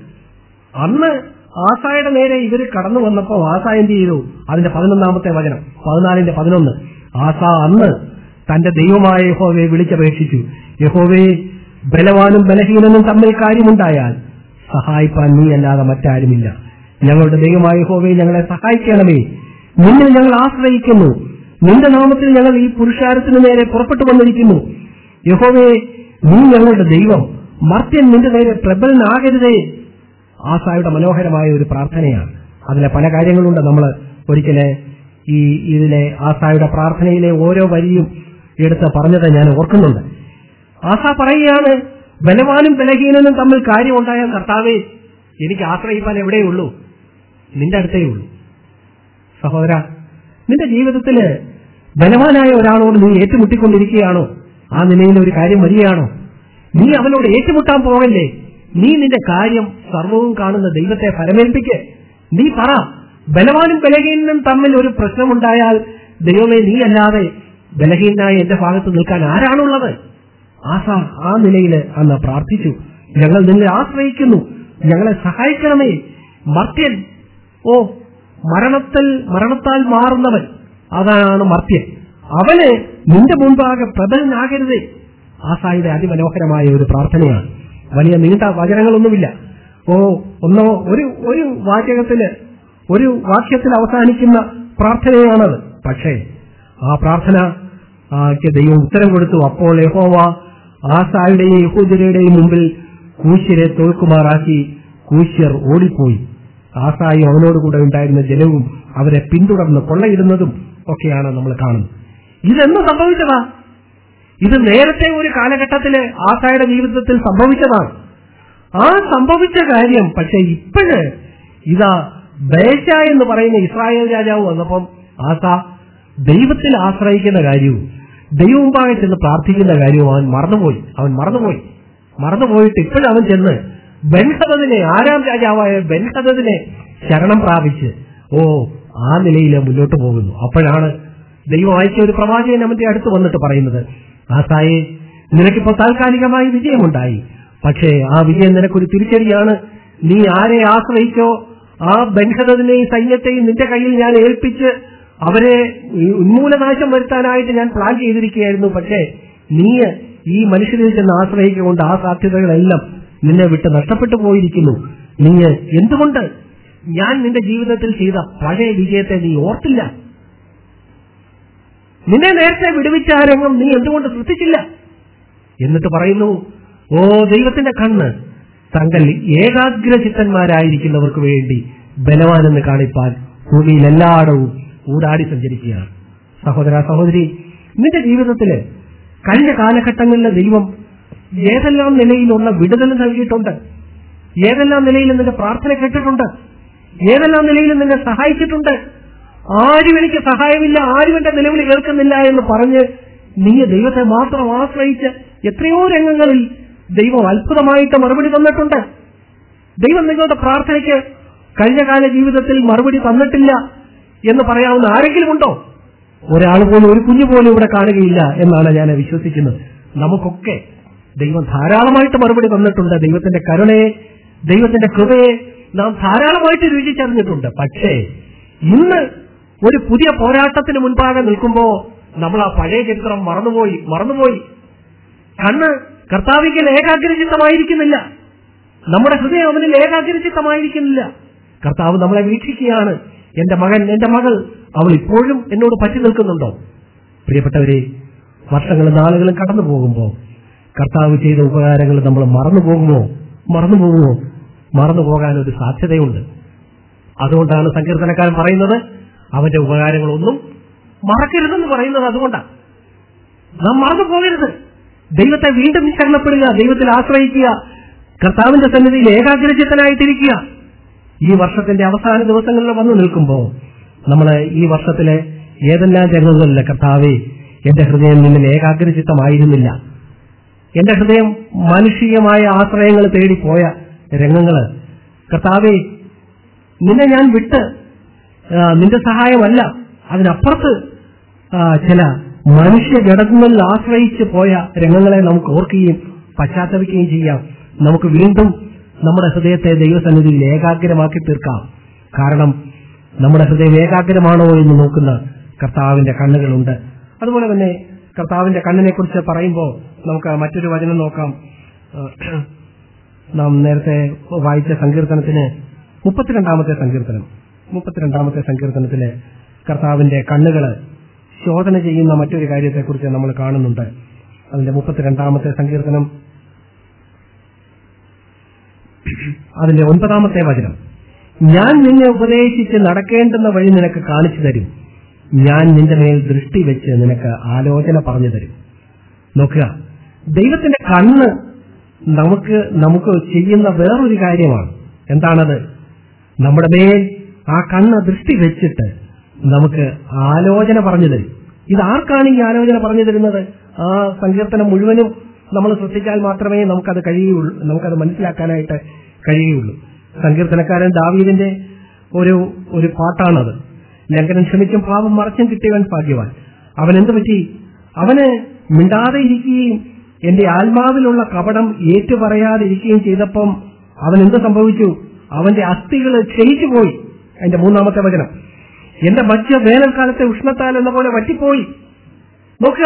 അന്ന് ആസായുടെ നേരെ ഇവർ കടന്നു വന്നപ്പോ ആസ എന്ത് ചെയ്തു അതിന്റെ പതിനൊന്നാമത്തെ വചനം പതിനാലിന്റെ പതിനൊന്ന് ആസ അന്ന് തന്റെ ദൈവമായ യഹോവയെ വിളിച്ചപേക്ഷിച്ചു യഹോവയെ ബലവാനും ബലഹീനനും തമ്മിൽ കാര്യമുണ്ടായാൽ സഹായിപ്പാൻ നീ അല്ലാതെ മറ്റാരുമില്ല ഞങ്ങളുടെ ദൈവമായ യഹോവയെ ഞങ്ങളെ സഹായിക്കണമേ നിന്നിൽ ഞങ്ങൾ ആശ്രയിക്കുന്നു നിന്റെ നാമത്തിൽ ഞങ്ങൾ ഈ പുരുഷാരത്തിന് നേരെ പുറപ്പെട്ടു വന്നിരിക്കുന്നു യഹോവയെ നീ ഞങ്ങളുടെ ദൈവം മർത്യൻ നിന്റെ നേരെ പ്രബലനാകരുതേ ആസായുടെ മനോഹരമായ ഒരു പ്രാർത്ഥനയാണ് അതിലെ പല കാര്യങ്ങളുണ്ട് നമ്മൾ ഒരിക്കലെ ഈ ഇതിലെ ആസായുടെ പ്രാർത്ഥനയിലെ ഓരോ വരിയും എടുത്ത് പറഞ്ഞത് ഞാൻ ഓർക്കുന്നുണ്ട് ആസ പറയുകയാണ് ബലവാനും ബലഹീനനും തമ്മിൽ കാര്യമുണ്ടായ കർത്താവേ എനിക്ക് ആശ്രയിപ്പാൻ എവിടെയുള്ളൂ നിന്റെ അടുത്തേ ഉള്ളൂ സഹോദര നിന്റെ ജീവിതത്തില് ബലവാനായ ഒരാളോട് നീ ഏറ്റുമുട്ടിക്കൊണ്ടിരിക്കുകയാണോ ആ നിലയിൽ ഒരു കാര്യം വരികയാണോ നീ അവനോട് ഏറ്റുമുട്ടാൻ പോകല്ലേ നീ നിന്റെ കാര്യം സർവവും കാണുന്ന ദൈവത്തെ ഫലമേൽപ്പിക്ക് നീ പറ ബലവാനും ബലഹീനനും തമ്മിൽ ഒരു പ്രശ്നമുണ്ടായാൽ ദൈവമേ നീ അല്ലാതെ ബലഹീനായ എന്റെ ഭാഗത്ത് നിൽക്കാൻ ആരാണുള്ളത് ആസ ആ നിലയിൽ അന്ന് പ്രാർത്ഥിച്ചു ഞങ്ങൾ നിന്നെ ആശ്രയിക്കുന്നു ഞങ്ങളെ സഹായിക്കണമേ മർത്യൻ ഓ മരണത്തിൽ മരണത്താൽ മാറുന്നവൻ അതാണ് മർത്യൻ അവന് നിന്റെ മുൻപാകെ പ്രബലനാകരുതേ ആസായുടെ അതിമനോഹരമായ ഒരു പ്രാർത്ഥനയാണ് വലിയ നീണ്ട വചനങ്ങളൊന്നുമില്ല ഓ ഒന്നോ ഒരു ഒരു വാചകത്തില് ഒരു വാക്യത്തിൽ അവസാനിക്കുന്ന പ്രാർത്ഥനയാണത് പക്ഷേ ആ പ്രാർത്ഥന ആക്ക് ദൈവം ഉത്തരം കൊടുത്തു അപ്പോൾ യഹോവ ആസായുടെയും യഹൂദരുടെയും മുമ്പിൽ കൂശ്യരെ തോൽക്കുമാറാക്കി കൂശ്യർ ഓടിപ്പോയി ആസായും അവനോടുകൂടെ ഉണ്ടായിരുന്ന ജനവും അവരെ പിന്തുടർന്ന് കൊള്ളയിടുന്നതും ഒക്കെയാണ് നമ്മൾ കാണുന്നത് ഇതെന്ന് സംഭവിച്ചതാ ഇത് നേരത്തെ ഒരു കാലഘട്ടത്തില് ആസായുടെ ജീവിതത്തിൽ സംഭവിച്ചതാണ് ആ സംഭവിച്ച കാര്യം പക്ഷെ ഇപ്പോഴ് ഇതാ ബേശ എന്ന് പറയുന്ന ഇസ്രായേൽ രാജാവ് വന്നപ്പം ആസ ദൈവത്തിൽ ആശ്രയിക്കുന്ന കാര്യവും ദൈവമുമ്പാകെ ചെന്ന് പ്രാർത്ഥിക്കുന്ന കാര്യവും അവൻ മറന്നുപോയി അവൻ മറന്നുപോയി മറന്നുപോയിട്ട് ഇപ്പോഴവൻ ചെന്ന് ബെൻഹദദിനെ ആരാം രാജാവായ ബെൻഹദദിനെ ശരണം പ്രാപിച്ച് ഓ ആ നിലയിൽ മുന്നോട്ട് പോകുന്നു അപ്പോഴാണ് ദൈവം അയച്ച ഒരു പ്രവാചകൻ അവന്റെ അടുത്ത് വന്നിട്ട് പറയുന്നത് ആസായെ നിനക്കിപ്പോ താൽക്കാലികമായി വിജയമുണ്ടായി പക്ഷേ ആ വിജയം നിനക്കൊരു തിരിച്ചടിയാണ് നീ ആരെ ആശ്രയിച്ചോ ആ ബൻഹദനെയും സൈന്യത്തെയും നിന്റെ കയ്യിൽ ഞാൻ ഏൽപ്പിച്ച് അവരെ ഉന്മൂലനാശം വരുത്താനായിട്ട് ഞാൻ പ്ലാൻ ചെയ്തിരിക്കുകയായിരുന്നു പക്ഷേ നീ ഈ മനുഷ്യരിൽ ചെന്ന് ആശ്രയിച്ചുകൊണ്ട് ആ സാധ്യതകളെല്ലാം നിന്നെ വിട്ട് നഷ്ടപ്പെട്ടു പോയിരിക്കുന്നു നീ എന്തുകൊണ്ട് ഞാൻ നിന്റെ ജീവിതത്തിൽ ചെയ്ത പഴയ വിജയത്തെ നീ ഓർത്തില്ല നിന്നെ നേരത്തെ വിടുവിച്ച ആ രംഗം നീ എന്തുകൊണ്ട് ശ്രദ്ധിച്ചില്ല എന്നിട്ട് പറയുന്നു ഓ ദൈവത്തിന്റെ കണ്ണ് തങ്ങൾ ഏകാഗ്രചിത്തന്മാരായിരിക്കുന്നവർക്ക് വേണ്ടി ബലവാനെന്ന് കാണിപ്പാൻ ഭൂമിയിൽ എല്ലായിടവും ഊടാടി സഞ്ചരിക്കുകയാണ് സഹോദര സഹോദരി നിന്റെ ജീവിതത്തില് കഴിഞ്ഞ കാലഘട്ടങ്ങളിലെ ദൈവം ഏതെല്ലാം നിലയിലുള്ള വിടുതൽ നൽകിയിട്ടുണ്ട് ഏതെല്ലാം നിലയിൽ നിന്റെ പ്രാർത്ഥന കേട്ടിട്ടുണ്ട് ഏതെല്ലാം നിലയിൽ നിന്നെ സഹായിച്ചിട്ടുണ്ട് ആരും എനിക്ക് സഹായമില്ല ആരും എന്റെ നിലവിളി കേൾക്കുന്നില്ല എന്ന് പറഞ്ഞ് നീ ദൈവത്തെ മാത്രം ആശ്രയിച്ച് എത്രയോ രംഗങ്ങളിൽ ദൈവം അത്ഭുതമായിട്ട് മറുപടി തന്നിട്ടുണ്ട് ദൈവം നിങ്ങളുടെ പ്രാർത്ഥനയ്ക്ക് കഴിഞ്ഞ കാല ജീവിതത്തിൽ മറുപടി തന്നിട്ടില്ല എന്ന് പറയാവുന്ന ആരെങ്കിലും ഉണ്ടോ ഒരാൾ പോലും ഒരു കുഞ്ഞു പോലും ഇവിടെ കാണുകയില്ല എന്നാണ് ഞാൻ വിശ്വസിക്കുന്നത് നമുക്കൊക്കെ ദൈവം ധാരാളമായിട്ട് മറുപടി തന്നിട്ടുണ്ട് ദൈവത്തിന്റെ കരുണയെ ദൈവത്തിന്റെ കൃപയെ നാം ധാരാളമായിട്ട് രുചിച്ചറിഞ്ഞിട്ടുണ്ട് പക്ഷേ ഇന്ന് ഒരു പുതിയ പോരാട്ടത്തിന് മുൻപാകെ നിൽക്കുമ്പോ നമ്മൾ ആ പഴയ ചരിത്രം മറന്നുപോയി മറന്നുപോയി കണ്ണ് കർത്താവിക്കൽ ഏകാഗ്രചിത്തമായിരിക്കുന്നില്ല നമ്മുടെ ഹൃദയം അവനിൽ ഏകാഗ്രചിത്തമായിരിക്കുന്നില്ല കർത്താവ് നമ്മളെ വീക്ഷിക്കുകയാണ് എന്റെ മകൻ എന്റെ മകൾ അവൾ ഇപ്പോഴും എന്നോട് പറ്റി നിൽക്കുന്നുണ്ടോ പ്രിയപ്പെട്ടവരെ വർഷങ്ങളും നാളുകളും കടന്നു പോകുമ്പോ കർത്താവ് ചെയ്ത ഉപകാരങ്ങൾ നമ്മൾ മറന്നു പോകുമോ മറന്നു പോകുമോ മറന്നു പോകാൻ ഒരു സാധ്യതയുണ്ട് അതുകൊണ്ടാണ് സങ്കീർത്തനക്കാരൻ പറയുന്നത് അവന്റെ ഉപകാരങ്ങളൊന്നും മറക്കരുതെന്ന് പറയുന്നത് അതുകൊണ്ടാണ് നാം മറന്നു പോകരുത് ദൈവത്തെ വീണ്ടും ശരണപ്പെടുക ദൈവത്തിൽ ആശ്രയിക്കുക കർത്താവിന്റെ സന്നിധിയിൽ ഏകാഗ്രചിത്തനായിട്ടിരിക്കുക ഈ വർഷത്തിന്റെ അവസാന ദിവസങ്ങളിൽ വന്നു നിൽക്കുമ്പോൾ നമ്മൾ ഈ വർഷത്തിലെ ഏതെല്ലാം രംഗങ്ങളിലെ കർത്താവെ എന്റെ ഹൃദയം നിന്നിൽ ഏകാഗ്രചിത്തമായിരുന്നില്ല എന്റെ ഹൃദയം മാനുഷികമായ ആശ്രയങ്ങൾ തേടിപ്പോയ രംഗങ്ങള് കർത്താവെ നിന്നെ ഞാൻ വിട്ട് ആ, നിന്റെ സഹായമല്ല അതിനപ്പുറത്ത് ആ, ചില മനുഷ്യ ഘടകങ്ങളിൽ ആശ്രയിച്ച് പോയ രംഗങ്ങളെ നമുക്ക് ഓർക്കുകയും പശ്ചാത്തപിക്കുകയും ചെയ്യാം നമുക്ക് വീണ്ടും നമ്മുടെ ഹൃദയത്തെ ദൈവസന്നിധിയിൽ ഏകാഗ്രമാക്കി തീർക്കാം കാരണം നമ്മുടെ ഹൃദയം ഏകാഗ്രമാണോ എന്ന് നോക്കുന്ന കർത്താവിന്റെ കണ്ണുകളുണ്ട് അതുപോലെ തന്നെ കർത്താവിന്റെ കണ്ണിനെ കുറിച്ച് പറയുമ്പോൾ നമുക്ക് മറ്റൊരു വചനം നോക്കാം ആ, നാം നേരത്തെ വായിച്ച സങ്കീർത്തനത്തിന് മുപ്പത്തിരണ്ടാമത്തെ സങ്കീർത്തനം മുപ്പത്തിരണ്ടാമത്തെ സങ്കീർത്തനത്തിലെ കർത്താവിന്റെ കണ്ണുകള് ശോധന ചെയ്യുന്ന മറ്റൊരു കാര്യത്തെക്കുറിച്ച് നമ്മൾ കാണുന്നുണ്ട് അതിന്റെ മുപ്പത്തിരണ്ടാമത്തെ സങ്കീർത്തനം അതിന്റെ ഒൻപതാമത്തെ വചനം ഞാൻ നിന്നെ ഉപദേശിച്ച് നടക്കേണ്ടുന്ന വഴി നിനക്ക് കാണിച്ചു തരും ഞാൻ നിന്റെ മേൽ ദൃഷ്ടി വെച്ച് നിനക്ക് ആലോചന പറഞ്ഞു തരും നോക്കുക ദൈവത്തിന്റെ കണ്ണ് നമുക്ക് നമുക്ക് ചെയ്യുന്ന വേറൊരു കാര്യമാണ് എന്താണത് നമ്മുടെ മേൽ ആ കണ്ണ് ദൃഷ്ടി വെച്ചിട്ട് നമുക്ക് ആലോചന പറഞ്ഞു തരും ഇത് ആർക്കാണ് ഈ ആലോചന പറഞ്ഞു തരുന്നത് ആ സങ്കീർത്തനം മുഴുവനും നമ്മൾ ശ്രദ്ധിച്ചാൽ മാത്രമേ നമുക്കത് കഴിയുള്ളൂ നമുക്കത് മനസ്സിലാക്കാനായിട്ട് കഴിയുള്ളൂ സങ്കീർത്തനക്കാരൻ ദാവീദിന്റെ ഒരു ഒരു പാട്ടാണത് ലംഘനം ക്ഷമിച്ചും പാപം മറച്ചും കിട്ടിയവൻ ഭാഗ്യവാൻ അവൻ എന്ത് പറ്റി അവന് മിണ്ടാതെ ഇരിക്കുകയും എന്റെ ആത്മാവിലുള്ള കപടം ഏറ്റുപറയാതിരിക്കുകയും ചെയ്തപ്പം അവൻ എന്ത് സംഭവിച്ചു അവന്റെ അസ്ഥികൾ ക്ഷയിച്ചു പോയി അതിന്റെ മൂന്നാമത്തെ വചനം എന്റെ മധ്യ വേനൽക്കാലത്തെ ഉഷ്ണത്താൽ എന്ന പോലെ വറ്റിപ്പോയി നോക്കുക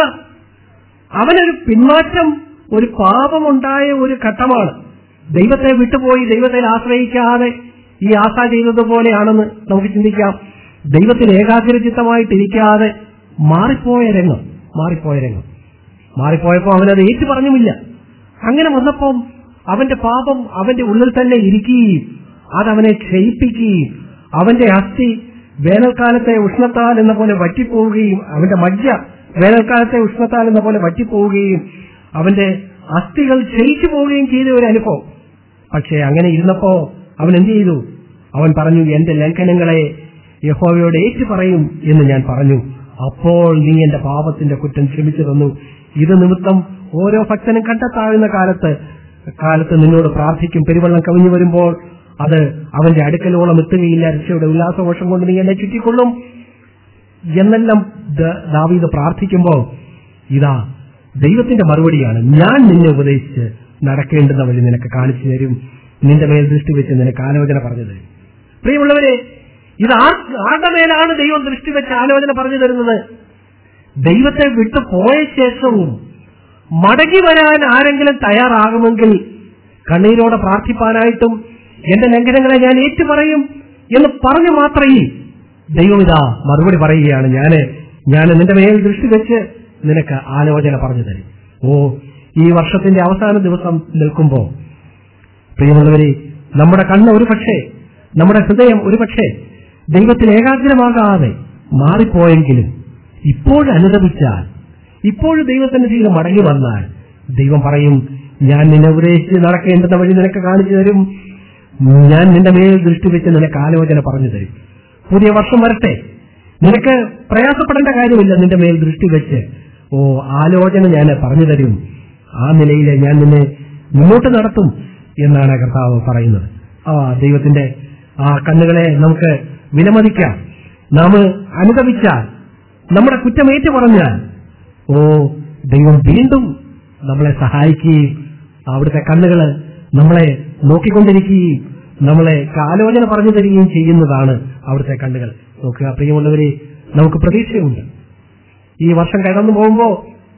അവനൊരു പിന്മാറ്റം ഒരു പാപമുണ്ടായ ഒരു ഘട്ടമാണ് ദൈവത്തെ വിട്ടുപോയി ദൈവത്തെ ആശ്രയിക്കാതെ ഈ ആശ ചെയ്തതുപോലെയാണെന്ന് നമുക്ക് ചിന്തിക്കാം ദൈവത്തിന് ഏകാഗ്രചിത്തമായിട്ടിരിക്കാതെ മാറിപ്പോയ രംഗം മാറിപ്പോയ രംഗം മാറിപ്പോയപ്പോ അവനത് ഏറ്റു പറഞ്ഞുമില്ല അങ്ങനെ വന്നപ്പോൾ അവന്റെ പാപം അവന്റെ ഉള്ളിൽ തന്നെ ഇരിക്കുകയും അതവനെ ക്ഷയിപ്പിക്കുകയും അവന്റെ അസ്ഥി വേനൽക്കാലത്തെ ഉഷ്ണത്താൽ എന്ന പോലെ വറ്റിപ്പോവുകയും അവന്റെ മജ്ജ വേനൽക്കാലത്തെ ഉഷ്ണത്താൽ എന്ന പോലെ വറ്റിപ്പോവുകയും അവന്റെ അസ്ഥികൾ ക്ഷയിച്ചു പോവുകയും ചെയ്ത ഒരു അനുഭവം പക്ഷേ അങ്ങനെ ഇരുന്നപ്പോ അവൻ എന്ത് ചെയ്തു അവൻ പറഞ്ഞു എന്റെ ലംഘനങ്ങളെ യഹോവയോട് ഏറ്റു പറയും എന്ന് ഞാൻ പറഞ്ഞു അപ്പോൾ നീ എന്റെ പാപത്തിന്റെ കുറ്റം ക്ഷമിച്ചു തന്നു ഇത് നിമിത്തം ഓരോ ഭക്തനും കണ്ടെത്താവുന്ന കാലത്ത് കാലത്ത് നിന്നോട് പ്രാർത്ഥിക്കും പെരുവെള്ളം കവിഞ്ഞു വരുമ്പോൾ അത് അവന്റെ അടുക്കലോളം എത്തുകയില്ല രക്ഷയുടെ ഉല്ലാസഘോഷം കൊണ്ട് നീ എന്നെ ചുറ്റിക്കൊള്ളും എന്നെല്ലാം ദ- ദാവീദ് പ്രാർത്ഥിക്കുമ്പോൾ ഇതാ ദൈവത്തിന്റെ മറുപടിയാണ് ഞാൻ നിന്നെ ഉപദേശിച്ച് നടക്കേണ്ടുന്ന വഴി നിനക്ക് കാണിച്ചു തരും നിന്റെ മേൽ ദൃഷ്ടി വെച്ച് നിനക്ക് ആലോചന പറഞ്ഞു തരും പ്രിയമുള്ളവരെ ഇത് ആർ- ആരുടെ മേലാണ് ദൈവം ദൃഷ്ടി വെച്ച് ആലോചന പറഞ്ഞു തരുന്നത് ദൈവത്തെ വിട്ടു പോയ ശേഷവും മടങ്ങി വരാൻ ആരെങ്കിലും തയ്യാറാകുമെങ്കിൽ കണ്ണീരോടെ പ്രാർത്ഥിപ്പാനായിട്ടും എന്റെ ലംഘനങ്ങളെ ഞാൻ ഏറ്റുപറയും എന്ന് പറഞ്ഞു മാത്രമേ ദൈവം ഇതാ മറുപടി പറയുകയാണ് ഞാന് ഞാൻ നിന്റെ മേൽ ദൃഷ്ടി വെച്ച് നിനക്ക് ആലോചന പറഞ്ഞു തരും ഓ ഈ വർഷത്തിന്റെ അവസാന ദിവസം നിൽക്കുമ്പോ പ്രിയമുള്ളവരെ നമ്മുടെ കണ്ണ് ഒരു പക്ഷേ നമ്മുടെ ഹൃദയം ഒരു പക്ഷേ ദൈവത്തിൽ ഏകാഗ്രമാകാതെ മാറിപ്പോയെങ്കിലും ഇപ്പോൾ അനുദപിച്ചാൽ ഇപ്പോൾ ദൈവത്തിന്റെ ജീവിതം മടങ്ങി വന്നാൽ ദൈവം പറയും ഞാൻ നിന്നെ ഉപദേശിച്ച് നടക്കേണ്ടുന്ന വഴി നിനക്ക് കാണിച്ചു തരും ഞാൻ നിന്റെ മേൽ ദൃഷ്ടി വെച്ച് നിനക്ക് ആലോചന പറഞ്ഞു തരും പുതിയ വർഷം വരട്ടെ നിനക്ക് പ്രയാസപ്പെടേണ്ട കാര്യമില്ല നിന്റെ മേൽ ദൃഷ്ടി വെച്ച് ഓ ആലോചന ഞാൻ പറഞ്ഞു തരും ആ നിലയിൽ ഞാൻ നിന്നെ മുന്നോട്ട് നടത്തും എന്നാണ് കർത്താവ് പറയുന്നത് ആ ദൈവത്തിന്റെ ആ കണ്ണുകളെ നമുക്ക് വിലമതിക്കാം നാം അനുഗമിച്ചാൽ നമ്മുടെ കുറ്റമേറ്റു പറഞ്ഞാൽ ഓ ദൈവം വീണ്ടും നമ്മളെ സഹായിക്കുകയും അവിടുത്തെ കണ്ണുകള് നമ്മളെ നോക്കിക്കൊണ്ടിരിക്കുകയും നമ്മളെ ആലോചന പറഞ്ഞു തരികയും ചെയ്യുന്നതാണ് അവിടുത്തെ കണ്ണുകൾ നോക്കുക പ്രിയമുള്ളവരെ നമുക്ക് പ്രതീക്ഷയുണ്ട് ഈ വർഷം കടന്നു പോകുമ്പോ